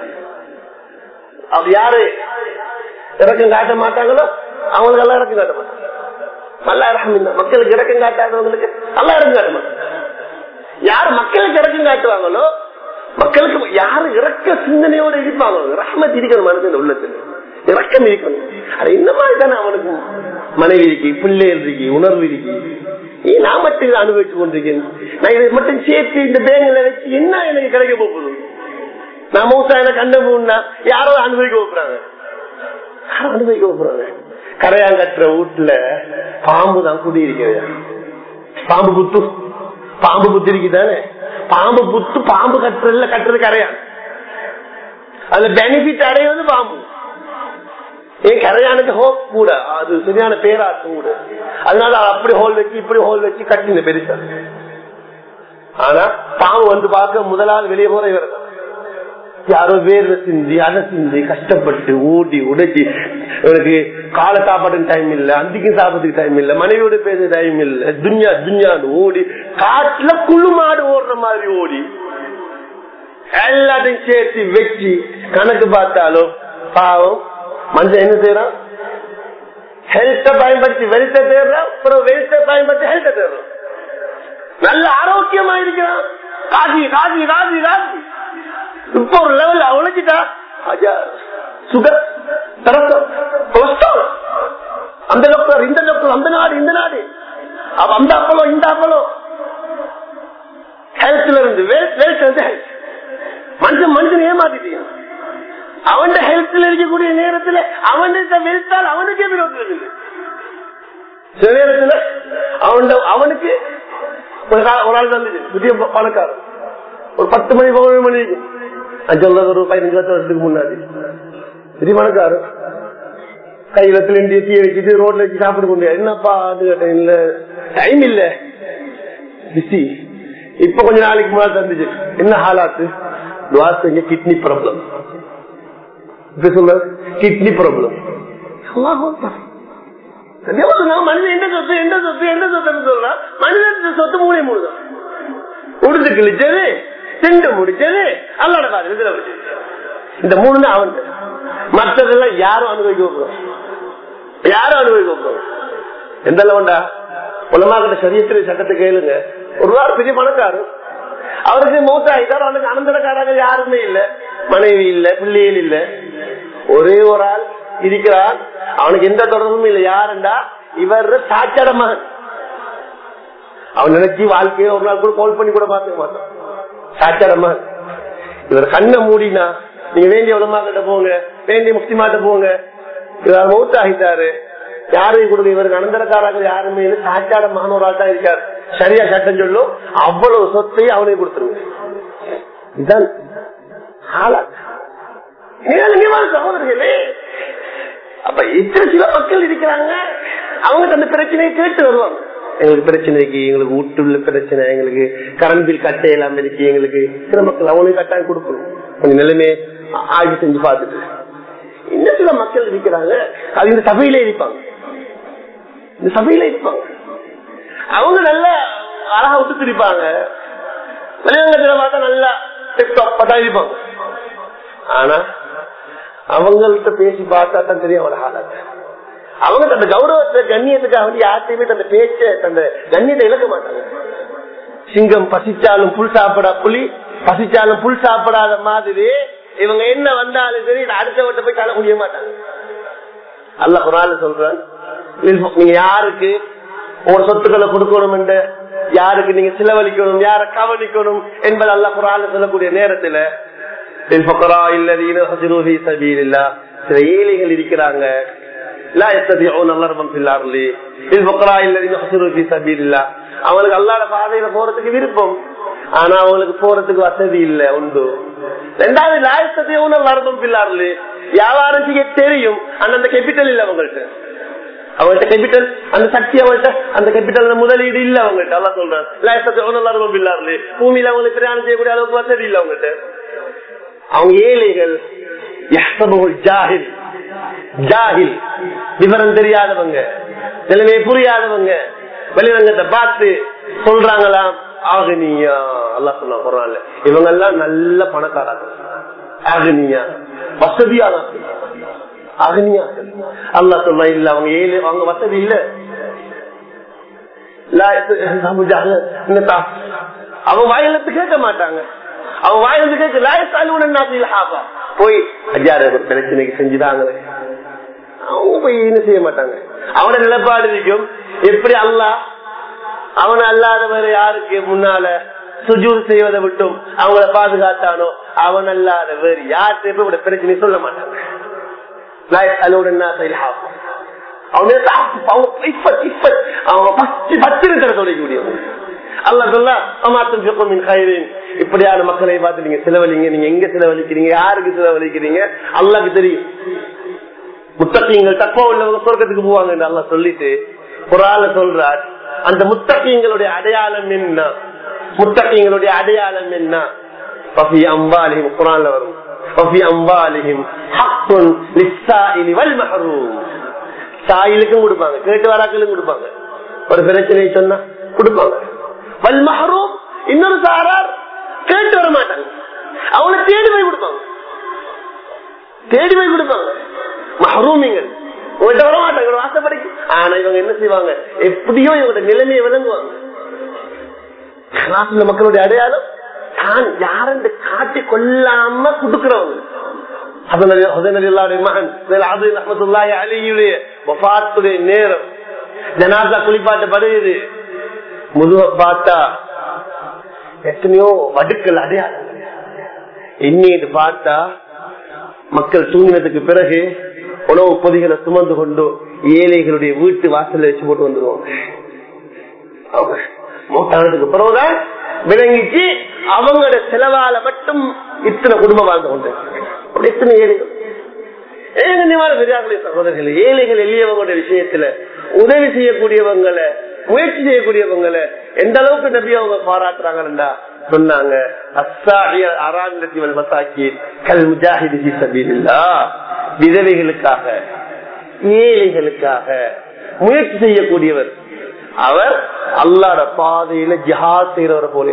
அவர் யாரு இறக்கம் காட்ட மாட்டாங்களோ அவங்களுக்கு எல்லாம் இறக்கம் காட்ட மாட்டாங்க நல்லா இறக்கம் மக்களுக்கு இறக்கம் காட்டாதவங்களுக்கு நல்லா இறக்கம் காட்ட மாட்டாங்க யார் மக்களுக்கு இறக்கம் காட்டுவாங்களோ மக்களுக்கு யாரு இறக்க சிந்தனையோட இருப்பாங்களோ ரஹமத் இருக்கிற மனதில் உள்ளத்தில் இறக்கம் இருக்கணும் அது இந்த மாதிரி தானே அவனுக்கு மனைவி இருக்கு பிள்ளைகள் இருக்கு உணர்வு இருக்கு நான் மட்டும் இதை அனுபவிச்சு கொண்டிருக்கேன் நான் இதை மட்டும் சேர்த்து இந்த பேங்கில வச்சு என்ன எனக்கு கிடைக்க போகுது நான் மௌசா எனக்கு கண்ட போனா யாரோ அனுபவிக்க போறாங்க யாரோ அனுபவிக்க போறாங்க கரையாங்கற்ற வீட்டுல பாம்பு தான் குடி இருக்கிறது பாம்பு புத்து பாம்பு புத்து இருக்குதானே பாம்பு புத்து பாம்பு கட்டுறதுல கட்டுறது கரையான் அதுல பெனிஃபிட் அடைவது பாம்பு ஏன் கரையானுக்கு ஹோல் கூட அது சரியான பேராட்டு கூட அதனால அப்படி ஹோல் வச்சு இப்படி ஹோல் வச்சு கட்டின பெருசா ஆனா பாம்பு வந்து பார்க்க முதலாவது வெளியே போற இவர் யாரோ வேர்வை சிந்தி அதை சிந்தி கஷ்டப்பட்டு ஓடி உடைச்சி எனக்கு காலை சாப்பாட்டுக்கு டைம் இல்ல அந்திக்கும் சாப்பிட்றதுக்கு டைம் இல்ல மனைவியோட பேச டைம் இல்ல துன்யா துன்யான்னு ஓடி காட்டுல குழு மாடு ஓடுற மாதிரி ஓடி எல்லாத்தையும் சேர்த்து வச்சு கணக்கு பார்த்தாலும் பாவம் மனுஷன் என்ன செய்யறான் ஹெல்த்த பயன்படுத்தி வெல்த்த தேடுறான் அப்புறம் வெல்த்த பயன்படுத்தி ஹெல்த்த தேடுறான் நல்ல ஆரோக்கியமா இருக்கிறான் காசி காசி காசி காசி இப்ப ஒரு லெவல் உழைச்சிட்டா சுகர் தரக்கம் கொலஸ்ட்ரால் அந்த டாக்டர் இந்த டாக்டர் அந்த நாடு இந்த நாடு அந்த அப்பளம் இந்த அப்பளம் ஹெல்த்ல இருந்து வெல்த் வந்து ஹெல்த் மனுஷன் மனுஷன் ஏமாத்திட்டீங்க அவன் ஹெல்த்ல இருக்கக்கூடிய நேரத்துல அவன் வெல்த்தால் அவனுக்கே விரோதம் இல்லை சில நேரத்துல அவன் அவனுக்கு ஒரு ஆள் தந்துச்சு புதிய பணக்காரன் ஒரு பத்து மணி பதினொரு மணிக்கு அஞ்சு ஒரு பதினஞ்சு லட்சம் வருஷத்துக்கு முன்னாடி பெரிய பணக்காரன் கையில திண்டி தீய வச்சுட்டு ரோட்ல வச்சு சாப்பிட முடியாது என்னப்பா அது கேட்டேன் இல்ல டைம் இல்ல பிஸி இப்ப கொஞ்ச நாளைக்கு முன்னாடி தந்துச்சு என்ன ஹாலாத்து துவாசங்க கிட்னி ப்ராப்ளம் இப்ப சொல்ல கிட்னி ப்ராப்ளம் மனிதன் என்ன சொத்து என்ன சொத்து என்ன சொத்துன்னு சொல்றான் மனிதன் சொத்து மூணே மூணு தான் உடுத்து கிழிச்சது திண்டு முடிச்சது அல்லாட பாரு இதுல இந்த மூணு தான் அவன் மற்றதெல்லாம் யாரும் அனுபவிக்க போறோம் யாரும் அனுபவிக்க போறோம் எந்த அளவுண்டா உலமாக்கிட்ட சரியத்திரி சட்டத்தை கேளுங்க ஒரு வாரம் பெரிய பணக்காரு அவருக்கு மூத்தாயிட்டார் அவனுக்கு அனந்தரக்காரங்க யாருமே இல்ல மனைவி இல்ல பிள்ளைகள் இல்ல ஒரே ஒரு ஆள் இருக்கிறார் அவனுக்கு எந்த தொடர்பும் இல்லை யாருண்டா இவர் சாச்சட மகன் அவன் நினைச்சு வாழ்க்கையை ஒரு நாள் கூட கால் பண்ணி கூட பார்த்துக்க மாட்டான் சாச்சட மகன் இவர் கண்ணை மூடினா நீங்க வேண்டிய உலமா கிட்ட போங்க வேண்டிய முக்திமாட்ட போங்க இவர் மௌத்தாகிட்டாரு யாரையும் கொடுக்க இவருக்கு அனந்தரக்காரர்கள் யாருமே இல்லை சாச்சாட மகனோரால் தான் இருக்காரு சரியா சட்டம் சொல்லும் அவ்வளவு சொத்தையும் அவனையும் கொடுத்துருங்க இதுதான் சகோதரர்களே அப்ப இத்தனை சில மக்கள் இருக்கிறாங்க அவங்க அந்த பிரச்சனையை கேட்டு வருவாங்க எங்களுக்கு பிரச்சனை இருக்கு எங்களுக்கு வீட்டுள்ள பிரச்சனை எங்களுக்கு கரண்ட் பில் கட்ட இல்லாம இருக்கு எங்களுக்கு சில மக்கள் அவங்களுக்கு கட்டாயம் கொடுக்கணும் கொஞ்சம் நிலைமை ஆய்வு செஞ்சு பார்த்துட்டு இன்னும் சில மக்கள் இருக்கிறாங்க அது இந்த சபையில இருப்பாங்க இந்த சபையில இருப்பாங்க அவங்க நல்ல அழகா விட்டு திரிப்பாங்க வெளியங்கத்துல பார்த்தா நல்லா டிப்டாப் பட்டா இருப்பாங்க ஆனா அவங்கள்ட்ட பேசி பார்த்தா தான் தெரியும் அவளை ஆளாது அவங்க தந்த கௌரவத்தை கண்ணியத்துக்காக வந்து யார்த்தையுமே தந்த பேச்ச தந்த கண்ணியத்தை இழக்க மாட்டாங்க சிங்கம் பசிச்சாலும் புல் சாப்பிடா புலி பசிச்சாலும் புல் சாப்பிடாத மாதிரி இவங்க என்ன வந்தாலும் சரி இதை அடுத்தவட்ட போய் காண முடிய மாட்டாங்க அல்ல குரான் சொல்றான் நீங்க யாருக்கு ஒரு சொத்துக்களை கொடுக்கணும் என்று யாருக்கு நீங்க செலவழிக்கணும் யார கவனிக்கணும் என்பது அல்ல குரான் சொல்லக்கூடிய நேரத்துல சில ஏழைகள் இருக்கிறாங்க அவங்களுக்கு அல்லாத பாதையில போறதுக்கு விருப்பம் ஆனா அவங்களுக்கு போறதுக்கு வசதி இல்ல உண்டு ரெண்டாவது லாயசத்தையும் லாபம் பிள்ளாரு வியாபாரம் செய்ய தெரியும் ஆனா அந்த கேபிட்டல் இல்ல அவங்கள்ட்ட அவங்கள்ட்ட கேபிட்டல் அந்த சக்தி அவங்கள்ட்ட அந்த கேபிட்டல் முதலீடு இல்ல அவங்கள்ட்ட அல்லா சொல்றேன் லாயசத்தையும் லாபம் பிள்ளாரு பூமியில அவங்களுக்கு பிரயாணம் செய்யக்கூடிய அளவுக்கு வசதி இல்ல அவங்கள்ட்ட அவங்க ஏழைகள் ஜாகில் ஜாகில் விவரம் தெரியாதவங்க நிலைமையை புரியாதவங்க வெளிரங்கத்தை பார்த்து சொல்றாங்களாம் ஆகனியா அல்லா சொன்னா போறாங்க இவங்க எல்லாம் நல்ல பணக்காராங்க ஆகனியா வசதியான அகனியா அல்லா சொல்ல இல்ல அவங்க ஏழு அவங்க வசதி இல்ல அவங்க வாயிலத்து கேட்க மாட்டாங்க அவன் வாயிலிருந்து கேட்க லாயசாலுடன் போய் அஜார பிரச்சனைக்கு செஞ்சுதாங்களே அவங்க போய் என்ன செய்ய மாட்டாங்க அவன நிலப்பாடு இருக்கும் எப்படி அல்லா அவன் அல்லாதவர் யாருக்கு முன்னால சுஜூர் செய்வதை விட்டும் அவங்கள பாதுகாத்தானோ அவன் அல்லாத வேறு யார்கிட்ட பிரச்சனை சொல்ல மாட்டாங்க இப்படியான மக்களை பார்த்து நீங்க செலவழிங்க நீங்க எங்க செலவழிக்கிறீங்க யாருக்கு செலவழிக்கிறீங்க அல்லாக்கு தெரியும் முத்தகீங்கள் தப்பா உள்ளவங்க சொர்க்கத்துக்கு போவாங்க அல்லா சொல்லிட்டு ஒரு ஆள சொல்றார் அந்த முத்தகீங்களுடைய அடையாளம் என்ன முத்தகீங்களுடைய அடையாளம் என்ன பஃபி அம்பாலிஹிம் குரான்ல வரும் பஃபி அம்பாலிஹிம் ஹக்குன் லிஸ்ஸாயிலி வல் மஹரூம் சாயிலுக்கும் கொடுப்பாங்க கேட்டு வராக்களும் கொடுப்பாங்க ஒரு பிரச்சனை சொன்னா கொடுப்பாங்க வல் மஹரூம் இன்னொரு சாரார் கேட்டு வர மாட்டாங்க அவங்கள தேடி போய் கொடுப்பாங்க தேடி போய் கொடுப்பாங்க மஹரூமிங்கள் உங்கள்கிட்ட வர மாட்டாங்க ஆசைப்படைக்கு ஆனா இவங்க என்ன செய்வாங்க எப்படியோ இவங்க நிலைமையை விளங்குவாங்க மக்களுடைய அடையாளம் தான் யாரென்று காட்டி கொள்ளாம குடுக்கிறவங்க நேரம் ஜனாசா குளிப்பாட்டப்படுகிறது முதுக பார்த்தா எத்தனையோ வடுக்கள் அடையாளம் இன்னைக்கு பார்த்தா மக்கள் தூங்கினதுக்கு பிறகு உணவு பொதிகளை சுமந்து கொண்டு ஏழைகளுடைய வீட்டு வாசல்ல வச்சு போட்டு வந்துருவாங்க மூட்டானதுக்கு பிறகுதான் விளங்கிச்சு அவங்களோட செலவால மட்டும் இத்தனை குடும்பம் வாழ்ந்து கொண்டு எத்தனை ஏழைகள் ஏகனியமான பெரியார்களே சகோதரர்கள் ஏழைகள் எளியவங்களுடைய விஷயத்துல உதவி செய்யக்கூடியவங்களை முயற்சி செய்யக்கூடியவங்களை எந்த அளவுக்கு நம்பி அவங்க பாராட்டுறாங்கன்னா சொன்னாங்க விதவைகளுக்காக ஏழைகளுக்காக முயற்சி செய்யக்கூடியவர் அவர் அல்லாட பாதையில ஜிஹாத் செய்யறவரை போல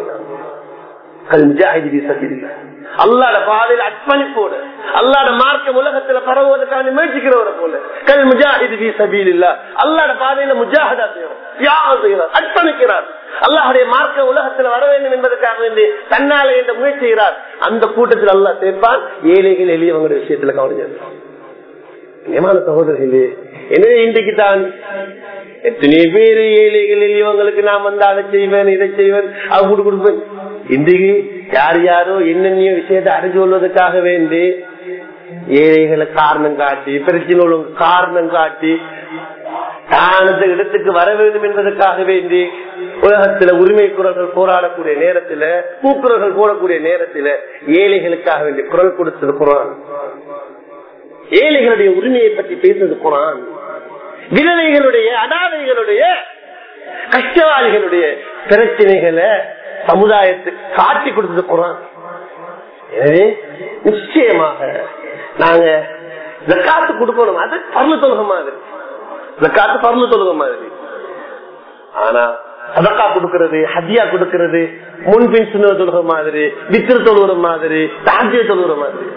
அல்லாட பாதையில் அர்ப்பணிப்போடு அல்லாட மார்க்க உலகத்துல பரவுவதற்கான முயற்சிக்கிறவரை போல கல் முஜாஹிது சபீல் இல்ல அல்லாட பாதையில முஜாஹதா செய்யறோம் அர்ப்பணிக்கிறார் அல்லாஹுடைய மார்க்க உலகத்துல வர வேண்டும் என்பதற்காக வேண்டி தன்னால என்ற முயற்சி செய்கிறார் அந்த கூட்டத்தில் அல்லா சேர்ப்பான் ஏழைகள் எளியவங்களுடைய விஷயத்துல கவனிச்சிருக்கோம் நியமான சகோதரர்களே எனவே இன்றைக்கு தான் எத்தனை பேர் ஏழைகள் எளியவங்களுக்கு நான் வந்து அதை செய்வேன் இதை செய்வேன் அது கொடுப்பேன் இன்றைக்கு யார் யாரோ என்னென்ன விஷயத்தை அறிஞ்சு கொள்வதற்காக வேண்டி ஏழைகளை காரணம் காட்டி பிரச்சனை உள்ளவங்க காரணம் காட்டி தானது இடத்துக்கு வர வேண்டும் என்பதற்காக வேண்டி உலகத்துல உரிமை குரல்கள் போராடக்கூடிய நேரத்துல கூக்குரல்கள் போடக்கூடிய நேரத்துல ஏழைகளுக்காக வேண்டி குரல் கொடுத்தது குரான் ஏழைகளுடைய உரிமையை பற்றி பேசுறது குரான் விதவைகளுடைய அனாதைகளுடைய கஷ்டவாளிகளுடைய பிரச்சனைகளை சமுதாயத்துக்கு காட்டி கொடுத்தது குரான் எனவே நிச்சயமாக நாங்க ஜக்காத்து கொடுக்கணும் அது பர்ண தொழுக மாதிரி ஜக்காத்து பர்ண தொழுக மாதிரி ஆனா சதக்கா கொடுக்கறது ஹத்தியா கொடுக்கறது முன்பின் சின்ன தொழுக மாதிரி வித்திரு தொழுகிற மாதிரி தாஜிய தொழுகிற மாதிரி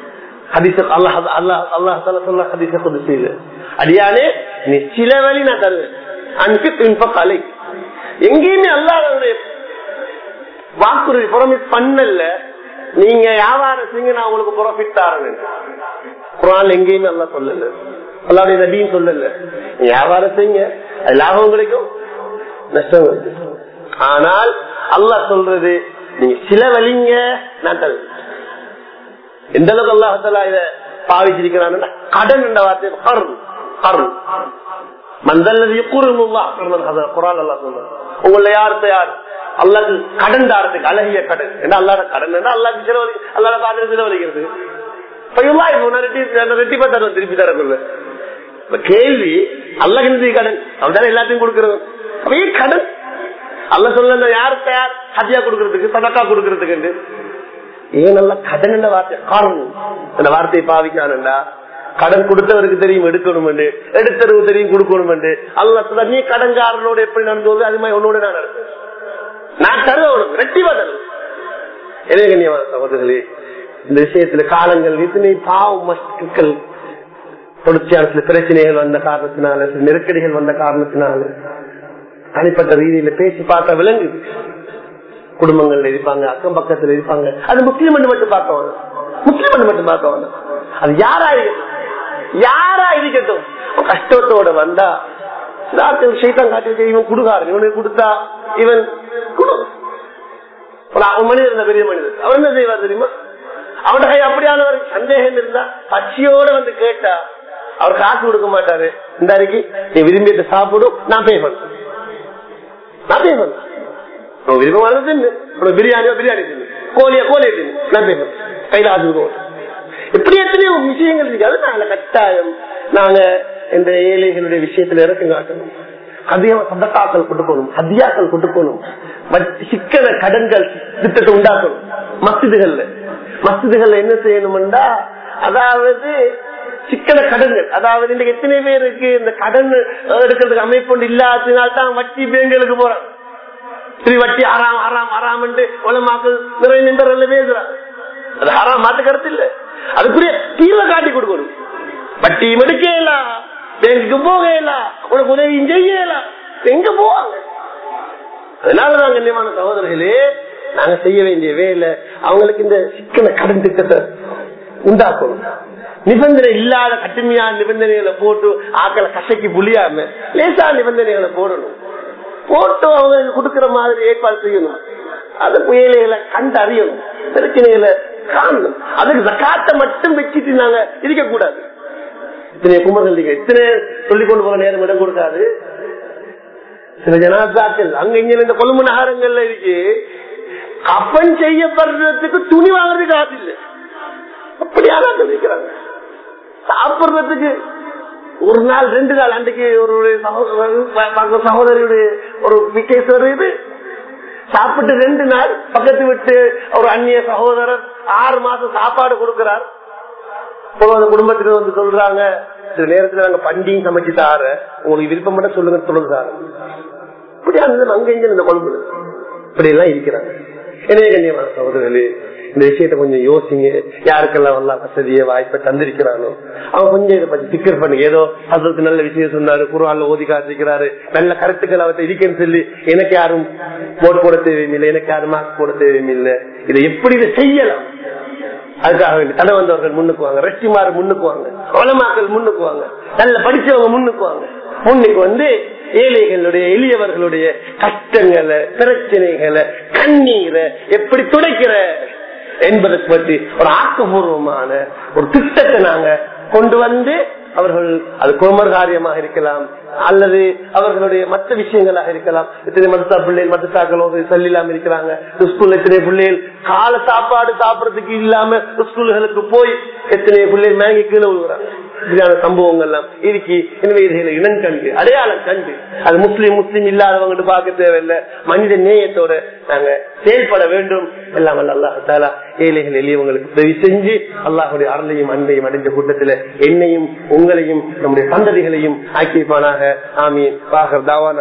அடியானே நீ சில வழி நான் தருவேன் அன்பு கலை எங்கேயுமே அல்லாதவருடைய வாக்குறுதி புறமிஸ் பண்ணல நீங்க வியாபாரம் செய்யுங்க நான் உங்களுக்கு ப்ராஃபிட் தரேன் குரான் எங்கேயுமே எல்லாம் சொல்லல அல்லாவுடைய நபியும் சொல்லல நீங்க வியாபாரம் செய்யுங்க அது லாபம் கிடைக்கும் நஷ்டம் கிடைக்கும் ஆனால் அல்லாஹ் சொல்றது நீங்க சில வலிங்க நான் தருவேன் எந்த அளவுக்கு அல்லாஹலா இத பாவிச்சிருக்கிறான் கடன் என்ற வார்த்தை கருள் கருள் மந்தல்லது கூறுமுல்லா குரான் அல்லா சொல்ற உங்களை யாருக்கு யார் அல்லாது கடன் தாரத்துக்கு அழகிய கடன் என்ன அல்லாத கடன் என்ன அல்லாது செலவழி அல்லாத பாத்திரம் செலவழிக்கிறது திருப்பி தரக்குள்ள கேள்வி அல்ல கடன் அவன் எல்லாத்தையும் கொடுக்கறது அப்படியே கடன் அல்ல சொல்ல யாருக்கு யார் ஹத்தியா கொடுக்கறதுக்கு சதக்கா கொடுக்கறதுக்கு ஏன் நல்ல கடன் என்ற வார்த்தை காரணம் இந்த வார்த்தையை பாவிக்கானண்டா கடன் கொடுத்தவருக்கு தெரியும் எடுக்கணும் என்று எடுத்தவருக்கு தெரியும் கொடுக்கணும் என்று அல்ல நீ கடன்காரனோட எப்படி நடந்தது அது மாதிரி உன்னோட நான் நடந்தேன் நான் தருவேன் ரெட்டிவா தருவேன் எனவே கண்ணியமான சகோதரர்களே இந்த விஷயத்துல காலங்கள் இத்தனை பாவம் மஸ்துக்கள் தொடர்ச்சியான பிரச்சனைகள் வந்த காரணத்தினால சில நெருக்கடிகள் வந்த காரணத்தினால தனிப்பட்ட ரீதியில பேசி பார்த்தா விளங்குது குடும்பங்கள்ல இருப்பாங்க அக்கம் பக்கத்துல இருப்பாங்க அது முஸ்லீம் மட்டும் பார்க்க முஸ்லீம் மட்டும் பார்க்க அது யாரா இருக்கட்டும் யாரா இருக்கட்டும் கஷ்டத்தோட வந்தா விஷயத்தான் காட்டி இவன் குடுகாரன் இவனுக்கு கொடுத்தா இவன் மனிதர் இருந்த பெரிய மனிதர் அவர் என்ன செய்வார் தெரியுமா அவன் கை அப்படியானவர் சந்தேகம் இருந்தா பச்சியோட வந்து கேட்டா அவர் காசு கொடுக்க மாட்டாரு இந்த அன்னைக்கு நீ விரும்பிட்டு சாப்பிடும் நான் பே பண்ண நான் பே பண்ண விருப்பமான தின்னு பிரியாணியோ பிரியாணி தின்னு கோழியா கோழியை தின்னு நான் பே பண்ண கையில ஆசு இப்படி எத்தனையோ விஷயங்கள் இருக்கு அது நாங்க கட்டாயம் நாங்க இந்த ஏழைகளுடைய விஷயத்துல இறக்க காட்டணும் அதிகமா சந்தக்காக்கள் கொடுக்கணும் ஹத்தியாக்கள் கொடுக்கணும் சிக்கன கடன்கள் திட்டத்தை உண்டாக்கணும் மசிதுகள்ல மசிதுகள்ல என்ன செய்யணும்டா அதாவது சிக்கன கடன்கள் அதாவது இன்னைக்கு எத்தனை பேருக்கு இந்த கடன் எடுக்கிறதுக்கு அமைப்பு இல்லாததுனால்தான் வட்டி பேங்களுக்கு போறாங்க ஸ்ரீ வட்டி ஆறாம் ஆறாம் ஆறாம் உலமாக்கள் நிறைய நின்றல பேசுறாங்க அது ஆறாம் மாத்து கருத்து இல்ல அதுக்குரிய தீர்வை காட்டி கொடுக்கணும் வட்டியும் எடுக்கலாம் பேங்குக்கு போகலாம் உனக்கு உதவியும் செய்யலாம் எங்க போவாங்க அதனாலதான் கண்ணியமான சகோதரர்களே நாங்க செய்ய வேண்டிய வேலை அவங்களுக்கு இந்த சிக்கன கடன் திட்டத்தை உண்டாக்கணும் நிபந்தனை இல்லாத கட்டுமையான நிபந்தனைகளை போட்டு ஆக்களை கசைக்கு புளியாம லேசா நிபந்தனைகளை போடணும் போட்டு அவங்க கொடுக்கிற மாதிரி ஏற்பாடு செய்யணும் அது புயலைகளை கண்டு அறியணும் பிரச்சனைகளை காணணும் அதுக்கு ஜக்காத்தை மட்டும் வச்சுட்டு நாங்க இருக்க கூடாது இத்தனை கும்பர்கள் இத்தனை சொல்லிக் கொண்டு போக நேரம் இடம் கொடுக்காது சில ஜனாதாக்கள் அங்க இங்க இந்த கொழும்பு நகரங்கள்ல இருக்கு கப்பன் செய்யப்படுறதுக்கு துணி வாங்குறதுக்கு ஆசை இல்லை அப்படியான இருக்கிறாங்க சாப்பிடுறதுக்கு ஒரு நாள் ரெண்டு நாள் அன்றைக்கு ஒரு சகோதரியுடைய ஒரு விக்கேஸ் வருது சாப்பிட்டு ரெண்டு நாள் பக்கத்து விட்டு ஒரு அந்நிய சகோதரர் ஆறு மாசம் சாப்பாடு கொடுக்கிறார் அந்த குடும்பத்தினர் வந்து சொல்றாங்க சில நேரத்துல நாங்க பண்டியும் சமைச்சு தார உங்களுக்கு விருப்பம் மட்டும் சொல்லுங்க சொல்லுங்க இப்படி அந்த அங்க இங்க இந்த குழம்பு இப்படி எல்லாம் இருக்கிறாங்க எனவே கண்ணியமான சகோதரர்களே இந்த விஷயத்த கொஞ்சம் யோசிங்க யாருக்கெல்லாம் வரலாம் வசதிய வாய்ப்பை தந்திருக்கிறானோ அவன் கொஞ்சம் இதை பத்தி சிக்கர் பண்ணுங்க ஏதோ அதுக்கு நல்ல விஷயம் சொன்னாரு குரான்ல ஓதி காத்திருக்கிறாரு நல்ல கருத்துக்கள் அவர்கிட்ட இருக்கேன்னு சொல்லி எனக்கு யாரும் போட் போட தேவையில்லை எனக்கு யாரும் மார்க் போட தேவையில்லை இதை எப்படி இதை செய்யலாம் அதுக்காக வேண்டி தடை வந்தவர்கள் முன்னுக்கு வாங்க ரெட்டிமாறு முன்னுக்கு வாங்க வளமாக்கள் முன்னுக்கு வாங்க நல்ல படிச்சவங்க முன்னுக்கு வாங்க முன்னுக்கு வந்து ஏழைகளுடைய எளியவர்களுடைய கஷ்டங்களை பிரச்சனைகளை கண்ணீரை எப்படி துடைக்கிற என்பதை பற்றி ஒரு ஆக்கப்பூர்வமான ஒரு திட்டத்தை நாங்க கொண்டு வந்து அவர்கள் அது குமர் காரியமாக இருக்கலாம் அல்லது அவர்களுடைய மற்ற விஷயங்களாக இருக்கலாம் எத்தனை மதத்தா பிள்ளைகள் மதத்தாக்களோடு செல்லாம இருக்கிறாங்க ஸ்கூல்ல எத்தனை பிள்ளைகள் கால சாப்பாடு சாப்பிடறதுக்கு இல்லாம ஸ்கூல்களுக்கு போய் எத்தனை பிள்ளைகள் மேங்கி கீழே விழுகிறாங்க இப்படியான சம்பவங்கள் எல்லாம் இருக்கு எனவே இதுகளை இனம் கண்டு அடையாளம் கண்டு அது முஸ்லீம் முஸ்லீம் இல்லாதவங்க பார்க்க தேவையில்லை மனித நேயத்தோட நாங்க செயல்பட வேண்டும் எல்லாம் அல்லாஹாலா ஏழைகள் எளியவங்களுக்கு உதவி செஞ்சு அல்லாஹுடைய அருளையும் அன்பையும் அடைந்த கூட்டத்துல என்னையும் உங்களையும் நம்முடைய சந்ததிகளையும் ஆக்கியப்பானாக ஆமீன் பாகர் தாவான